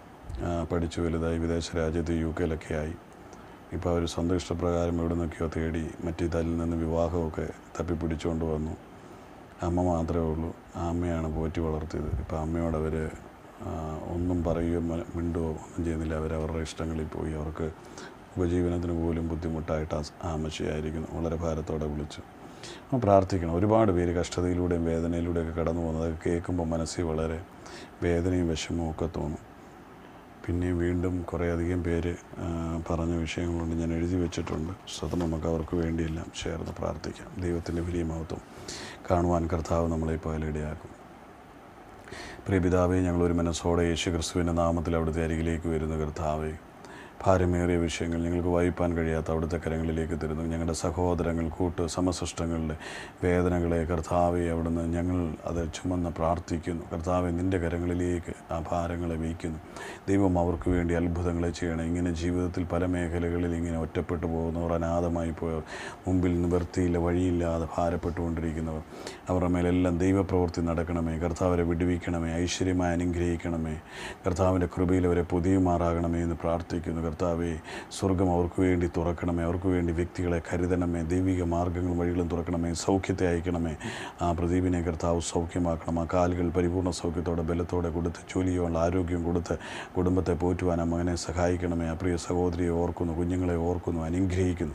പഠിച്ചു വലുതായി വിദേശ രാജ്യത്ത് യു കെയിലൊക്കെ ആയി ഇപ്പോൾ അവർ സ്വന്തം ഇഷ്ടപ്രകാരം എവിടെ നിന്നൊക്കെയോ തേടി മറ്റേതിൽ നിന്ന് വിവാഹമൊക്കെ തപ്പിപ്പിടിച്ചുകൊണ്ട് വന്നു അമ്മ മാത്രമേ ഉള്ളൂ ആ അമ്മയാണ് പോറ്റി വളർത്തിയത് ഇപ്പോൾ അമ്മയോട് അവർ ഒന്നും പറയുകയോ മ- മിണ്ടുകയോ ഒന്നും ചെയ്യുന്നില്ല അവർ അവരുടെ ഇഷ്ടങ്ങളിൽ പോയി അവർക്ക് ഉപജീവനത്തിന് പോലും ബുദ്ധിമുട്ടായിട്ട് ആ സ- ആ അമ്മച്ചിയായിരിക്കുന്നു വളരെ ഭാരത്തോടെ വിളിച്ചു അപ്പോൾ പ്രാർത്ഥിക്കണം ഒരുപാട് പേര് കഷ്ടതയിലൂടെയും വേദനയിലൂടെയൊക്കെ കടന്നു പോകുന്നത് അതൊക്കെ കേൾക്കുമ്പോൾ മനസ്സിൽ വളരെ വേദനയും വിഷമവും ഒക്കെ തോന്നും പിന്നെ വീണ്ടും കുറേയധികം പേര് ആ, പറഞ്ഞ വിഷയങ്ങളുണ്ട് ഞാൻ എഴുതി വെച്ചിട്ടുണ്ട് സ്വതം നമുക്ക് അവർക്ക് വേണ്ടിയെല്ലാം ചേർന്ന് പ്രാർത്ഥിക്കാം ദൈവത്തിൻ്റെ വലിയ മഹത്വം കാണുവാൻ കർത്താവ് നമ്മളെ പാലിടയാക്കും പ്രിയപിതാവേ ഞങ്ങൾ ഒരു മനസ്സോടെ യേശു ക്രിസ്തുവിൻ്റെ നാമത്തിൽ അവിടുത്തെ അരികിലേക്ക് വരുന്ന കർത്താവേ ഭാരമേറിയ വിഷയങ്ങൾ ഞങ്ങൾക്ക് വായിപ്പാൻ കഴിയാത്ത അവിടുത്തെ കരങ്ങളിലേക്ക് തരുന്നു ഞങ്ങളുടെ സഹോദരങ്ങൾ കൂട്ട് സമസൃഷ്ടങ്ങളുടെ വേദനകളെ കർത്താവെ അവിടുന്ന് ഞങ്ങൾ അത് ചുമന്ന് പ്രാർത്ഥിക്കുന്നു കർത്താവെ നിൻ്റെ കരങ്ങളിലേക്ക് ആ ഭാരങ്ങളെ വയ്ക്കുന്നു ദൈവം അവർക്ക് വേണ്ടി അത്ഭുതങ്ങളെ ചെയ്യണം ഇങ്ങനെ ജീവിതത്തിൽ പല മേഖലകളിൽ ഇങ്ങനെ ഒറ്റപ്പെട്ടു പോകുന്നവർ അനാഥമായി പോയവർ മുമ്പിൽ നിവൃത്തിയില്ല വഴിയില്ലാതെ ഭാരപ്പെട്ടുകൊണ്ടിരിക്കുന്നവർ അവരുടെ മേലെല്ലാം ദൈവപ്രവൃത്തി നടക്കണമേ കർത്താവരെ വിടുവിക്കണമേ ഐശ്വര്യമായി അനുഗ്രഹിക്കണമേ കർത്താവിൻ്റെ കൃപയിൽ അവരെ പൊതിയുമാറാകണമേ എന്ന് പ്രാർത്ഥിക്കുന്നു കർത്താവെ സ്വർഗം അവർക്ക് വേണ്ടി തുറക്കണമേ അവർക്ക് വേണ്ടി വ്യക്തികളെ കരുതണമേ ദൈവിക മാർഗ്ഗങ്ങളും വഴികളും തുറക്കണമേ സൗഖ്യത്തെ അയക്കണമേ ആ പ്രദീപിനെ കർത്താവ് സൗഖ്യമാക്കണം ആ കാലുകൾ പരിപൂർണ്ണ സൗഖ്യത്തോടെ ബലത്തോടെ കൊടുത്ത് ജോലിയുള്ള ആരോഗ്യം കൊടുത്ത് കുടുംബത്തെ പോറ്റുവാൻ ആ മകനെ സഹായിക്കണമേ ആ പ്രിയ സഹോദരിയെ ഓർക്കുന്നു കുഞ്ഞുങ്ങളെ ഓർക്കുന്നു അനുഗ്രഹിക്കുന്നു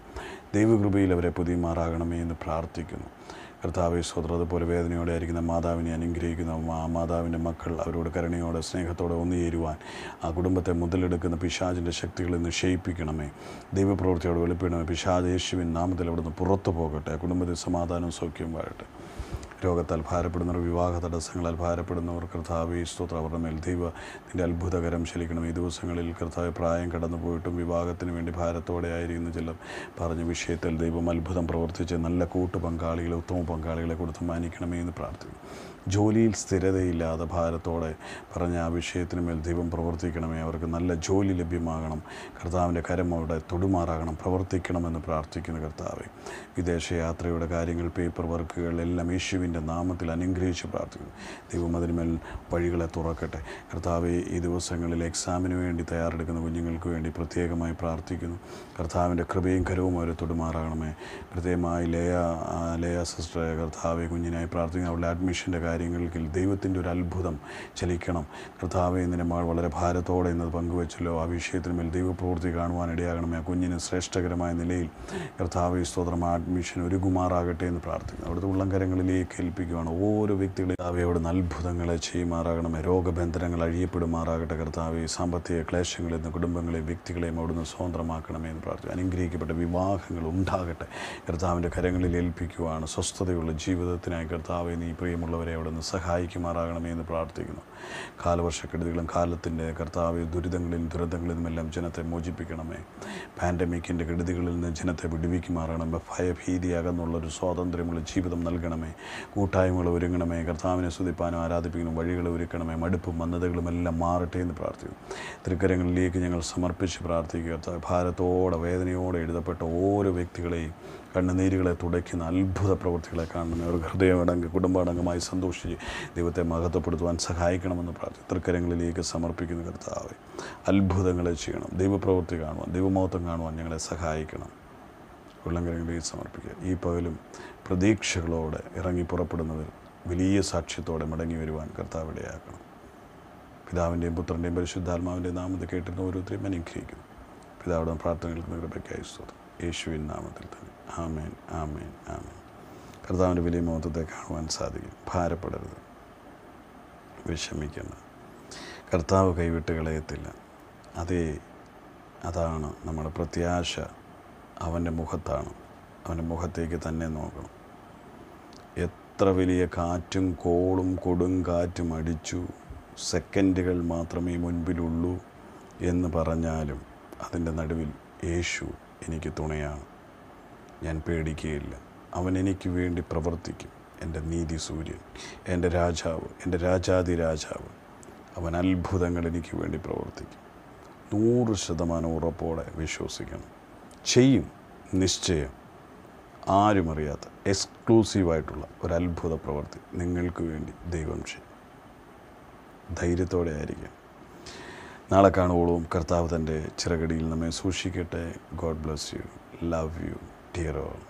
ദൈവകൃപയിൽ അവരെ പുതിയമാറാകണമേ എന്ന് പ്രാർത്ഥിക്കുന്നു കർത്താവെ സ്വതന്ത്രം അതുപോലെ വേദനയോടെ ആയിരിക്കുന്ന മാതാവിനെ അനുഗ്രഹിക്കുന്ന ആ മാതാവിൻ്റെ മക്കൾ അവരോട് കരുണയോടെ സ്നേഹത്തോടെ ഒന്നുചേരുവാൻ ആ കുടുംബത്തെ മുതലെടുക്കുന്ന പിശാചിൻ്റെ ശക്തികളിൽ നിന്ന് ക്ഷയിപ്പിക്കണമേ ദൈവപ്രവൃത്തിയോട് വെളുപ്പിക്കണമേ പിശാജ് യേശുവിൻ നാമത്തിൽ അവിടുന്ന് പുറത്തു പോകട്ടെ ആ കുടുംബത്തിൽ സമാധാനവും സൗഖ്യവും വാഴട്ടെ രോഗത്താൽ ഭാരപ്പെടുന്നവർ വിവാഹ തടസ്സങ്ങളാൽ ഭാരപ്പെടുന്നവർ കർത്താവ് സ്തോത്ര അവരുടെ മേൽ ദൈവ നിൻ്റെ അത്ഭുതകരം ശലിക്കണം ഈ ദിവസങ്ങളിൽ കർത്താവ് പ്രായം കടന്നു പോയിട്ടും വിവാഹത്തിന് വേണ്ടി ഭാരത്തോടെ ആയിരിക്കുന്ന ചിലർ പറഞ്ഞ വിഷയത്തിൽ ദൈവം അത്ഭുതം പ്രവർത്തിച്ച് നല്ല കൂട്ടു പങ്കാളികളെ ഉത്തമ പങ്കാളികളെ കൊടുത്ത് മാനിക്കണമേ എന്ന് പ്രാർത്ഥിക്കും ജോലിയിൽ സ്ഥിരതയില്ലാതെ ഭാരത്തോടെ പറഞ്ഞ ആ വിഷയത്തിന് മേൽ ദൈവം പ്രവർത്തിക്കണമേ അവർക്ക് നല്ല ജോലി ലഭ്യമാകണം കർത്താവിൻ്റെ കരം അവിടെ തൊടുമാറാകണം പ്രവർത്തിക്കണമെന്ന് പ്രാർത്ഥിക്കുന്ന കർത്താവെ വിദേശയാത്രയുടെ കാര്യങ്ങൾ പേപ്പർ വർക്കുകൾ എല്ലാം യേശുവിൻ്റെ നാമത്തിൽ അനുഗ്രഹിച്ച് പ്രാർത്ഥിക്കുന്നു ദൈവം അതിനുമേൽ വഴികളെ തുറക്കട്ടെ കർത്താവെ ഈ ദിവസങ്ങളിൽ എക്സാമിന് വേണ്ടി തയ്യാറെടുക്കുന്ന കുഞ്ഞുങ്ങൾക്ക് വേണ്ടി പ്രത്യേകമായി പ്രാർത്ഥിക്കുന്നു കർത്താവിൻ്റെ കൃപയും കരവും അവരെ തൊടുമാറാകണമേ പ്രത്യേകമായി ലേയ ആ, ലേയ സിസ്റ്ററെ കർത്താവെ കുഞ്ഞിനായി പ്രാർത്ഥിക്കുന്നു അവളുടെ അഡ്മിഷൻ്റെ കാര്യങ്ങളിൽ ദൈവത്തിൻ്റെ ഒരു അത്ഭുതം ചലിക്കണം കർത്താവെ ഇന്നിനെ മകൾ വളരെ ഭാരത്തോടെ ഇന്നത് പങ്കുവച്ചല്ലോ ആ വിഷയത്തിന് മേൽ ദൈവപ്രവൃത്തി കാണുവാൻ ഇടയാകണമേ ആ കുഞ്ഞിന് ശ്രേഷ്ഠകരമായ നിലയിൽ കർത്താവെ സ്തോത്രം ആ അഡ്മിഷൻ ഒരുകുമാറാകട്ടെ എന്ന് പ്രാർത്ഥിക്കുന്നു അവിടുത്തെ ഉള്ളംകരങ്ങളിലേക്ക് ഏൽപ്പിക്കുകയാണ് ഓരോ വ്യക്തികളെ കർത്താവെ അവിടുന്ന് അത്ഭുതങ്ങളെ ചെയ്യുമാറാകണമേ രോഗബന്ധനങ്ങൾ അഴിയപ്പെടുമാറാകട്ടെ കർത്താവെ സാമ്പത്തിക ക്ലേശങ്ങളിൽ നിന്ന് കുടുംബങ്ങളെയും വ്യക്തികളെയും അവിടുന്ന് സ്വതന്ത്രമാക്കണമേ എന്ന് പ്രാർത്ഥിക്കുന്നു അനുഗ്രഹിക്കപ്പെട്ട വിവാഹങ്ങൾ ഉണ്ടാകട്ടെ കർത്താവിൻ്റെ കരങ്ങളിൽ ഏൽപ്പിക്കുവാണ് സ്വസ്ഥതയുള്ള ജീവിതത്തിനായി കർത്താവെ നീ പ്രിയമുള്ളവരെ അവിടുന്ന് സഹായിക്കുമാറാകണമേ എന്ന് പ്രാർത്ഥിക്കുന്നു കാലവർഷക്കെടുതികളും കാലത്തിൻ്റെ കർത്താവ് ദുരിതങ്ങളിലും ദുരന്തങ്ങളിൽ നിന്നുമെല്ലാം ജനത്തെ മോചിപ്പിക്കണമേ പാൻഡമിക്കിൻ്റെ കെടുതികളിൽ നിന്ന് ജനത്തെ വിടുവിക്കുമാറണമേ ഭയഭീതി അകന്നുള്ളൊരു സ്വാതന്ത്ര്യമുള്ള ജീവിതം നൽകണമേ കൂട്ടായ്മകൾ ഒരുങ്ങണമേ കർത്താവിനെ സ്തുതിപ്പാനും ആരാധിപ്പിക്കാനും വഴികൾ ഒരുക്കണമേ മടുപ്പും മന്ദതകളും എല്ലാം മാറട്ടെ എന്ന് പ്രാർത്ഥിക്കുന്നു തൃക്കരങ്ങളിലേക്ക് ഞങ്ങൾ സമർപ്പിച്ച് പ്രാർത്ഥിക്കുക കർത്താവ് ഭാരത്തോടെ വേദനയോടെ എഴുതപ്പെട്ട ഓരോ വ്യക്തികളെയും കണ്ണുനീരുകളെ തുടയ്ക്കുന്ന അത്ഭുത പ്രവൃത്തികളെ കാണണമേ അവർ ഹൃദയമടങ്ക് കുടുംബാടങ്കമായി സന്തോഷിച്ച് ദൈവത്തെ മഹത്വപ്പെടുത്തുവാൻ സഹായിക്കണമെന്ന് പ്രാർത്ഥി തൃക്കരങ്ങളിലേക്ക് സമർപ്പിക്കുന്ന കർത്താവെ അത്ഭുതങ്ങളെ ചെയ്യണം ദൈവപ്രവൃത്തി കാണുവാൻ ദൈവമഹത്വം കാണുവാൻ ഞങ്ങളെ സഹായിക്കണം ഉള്ളംകരങ്ങളിലേക്ക് സമർപ്പിക്കുക ഈ പകലും പ്രതീക്ഷകളോടെ ഇറങ്ങി പുറപ്പെടുന്നവർ വലിയ സാക്ഷ്യത്തോടെ മടങ്ങി വരുവാൻ കർത്താവ് ഇടയാക്കണം പിതാവിൻ്റെയും പുത്രൻ്റെയും പരിശുദ്ധാത്മാവിൻ്റെയും നാമത്തെ കേട്ടിരുന്ന ഓരോരുത്തരെയും അനുഗ്രഹിക്കുന്നു പിതാവിടെ പ്രാർത്ഥനകൾക്ക് കൃപയ്ക്കായി സ്തോത്രം യേശുവിൻ നാമത്തിൽ തന്നെ ആമേൻ ആമേൻ ആമേൻ കർത്താവിൻ്റെ വലിയ മഹത്വത്തെ കാണുവാൻ സാധിക്കും ഭാരപ്പെടരുത് വിഷമിക്കേണ്ട കർത്താവ് കൈവിട്ട് കളയത്തില്ല അതേ അതാണ് നമ്മുടെ പ്രത്യാശ അവൻ്റെ മുഖത്താണ് അവൻ്റെ മുഖത്തേക്ക് തന്നെ നോക്കണം എത്ര വലിയ കാറ്റും കോളും കൊടുങ്കാറ്റും അടിച്ചു സെക്കൻഡുകൾ മാത്രമേ മുൻപിലുള്ളൂ എന്ന് പറഞ്ഞാലും അതിൻ്റെ നടുവിൽ യേശു എനിക്ക് തുണയാണ് ഞാൻ പേടിക്കുകയില്ല അവൻ എനിക്ക് വേണ്ടി പ്രവർത്തിക്കും എൻ്റെ നീതി സൂര്യൻ എൻ്റെ രാജാവ് എൻ്റെ രാജാതി രാജാവ് അവൻ അത്ഭുതങ്ങൾ എനിക്ക് വേണ്ടി പ്രവർത്തിക്കും നൂറ് ശതമാനം ഉറപ്പോടെ വിശ്വസിക്കണം ചെയ്യും നിശ്ചയം ആരും അറിയാത്ത എക്സ്ക്ലൂസീവായിട്ടുള്ള ഒരു അത്ഭുത പ്രവൃത്തി നിങ്ങൾക്ക് വേണ്ടി ദൈവം ചെയ്യും ധൈര്യത്തോടെ ആയിരിക്കാം നാളെ കാണുവോളും കർത്താവ് തൻ്റെ ചിറകടിയിൽ നമ്മെ സൂക്ഷിക്കട്ടെ God bless you love you dear all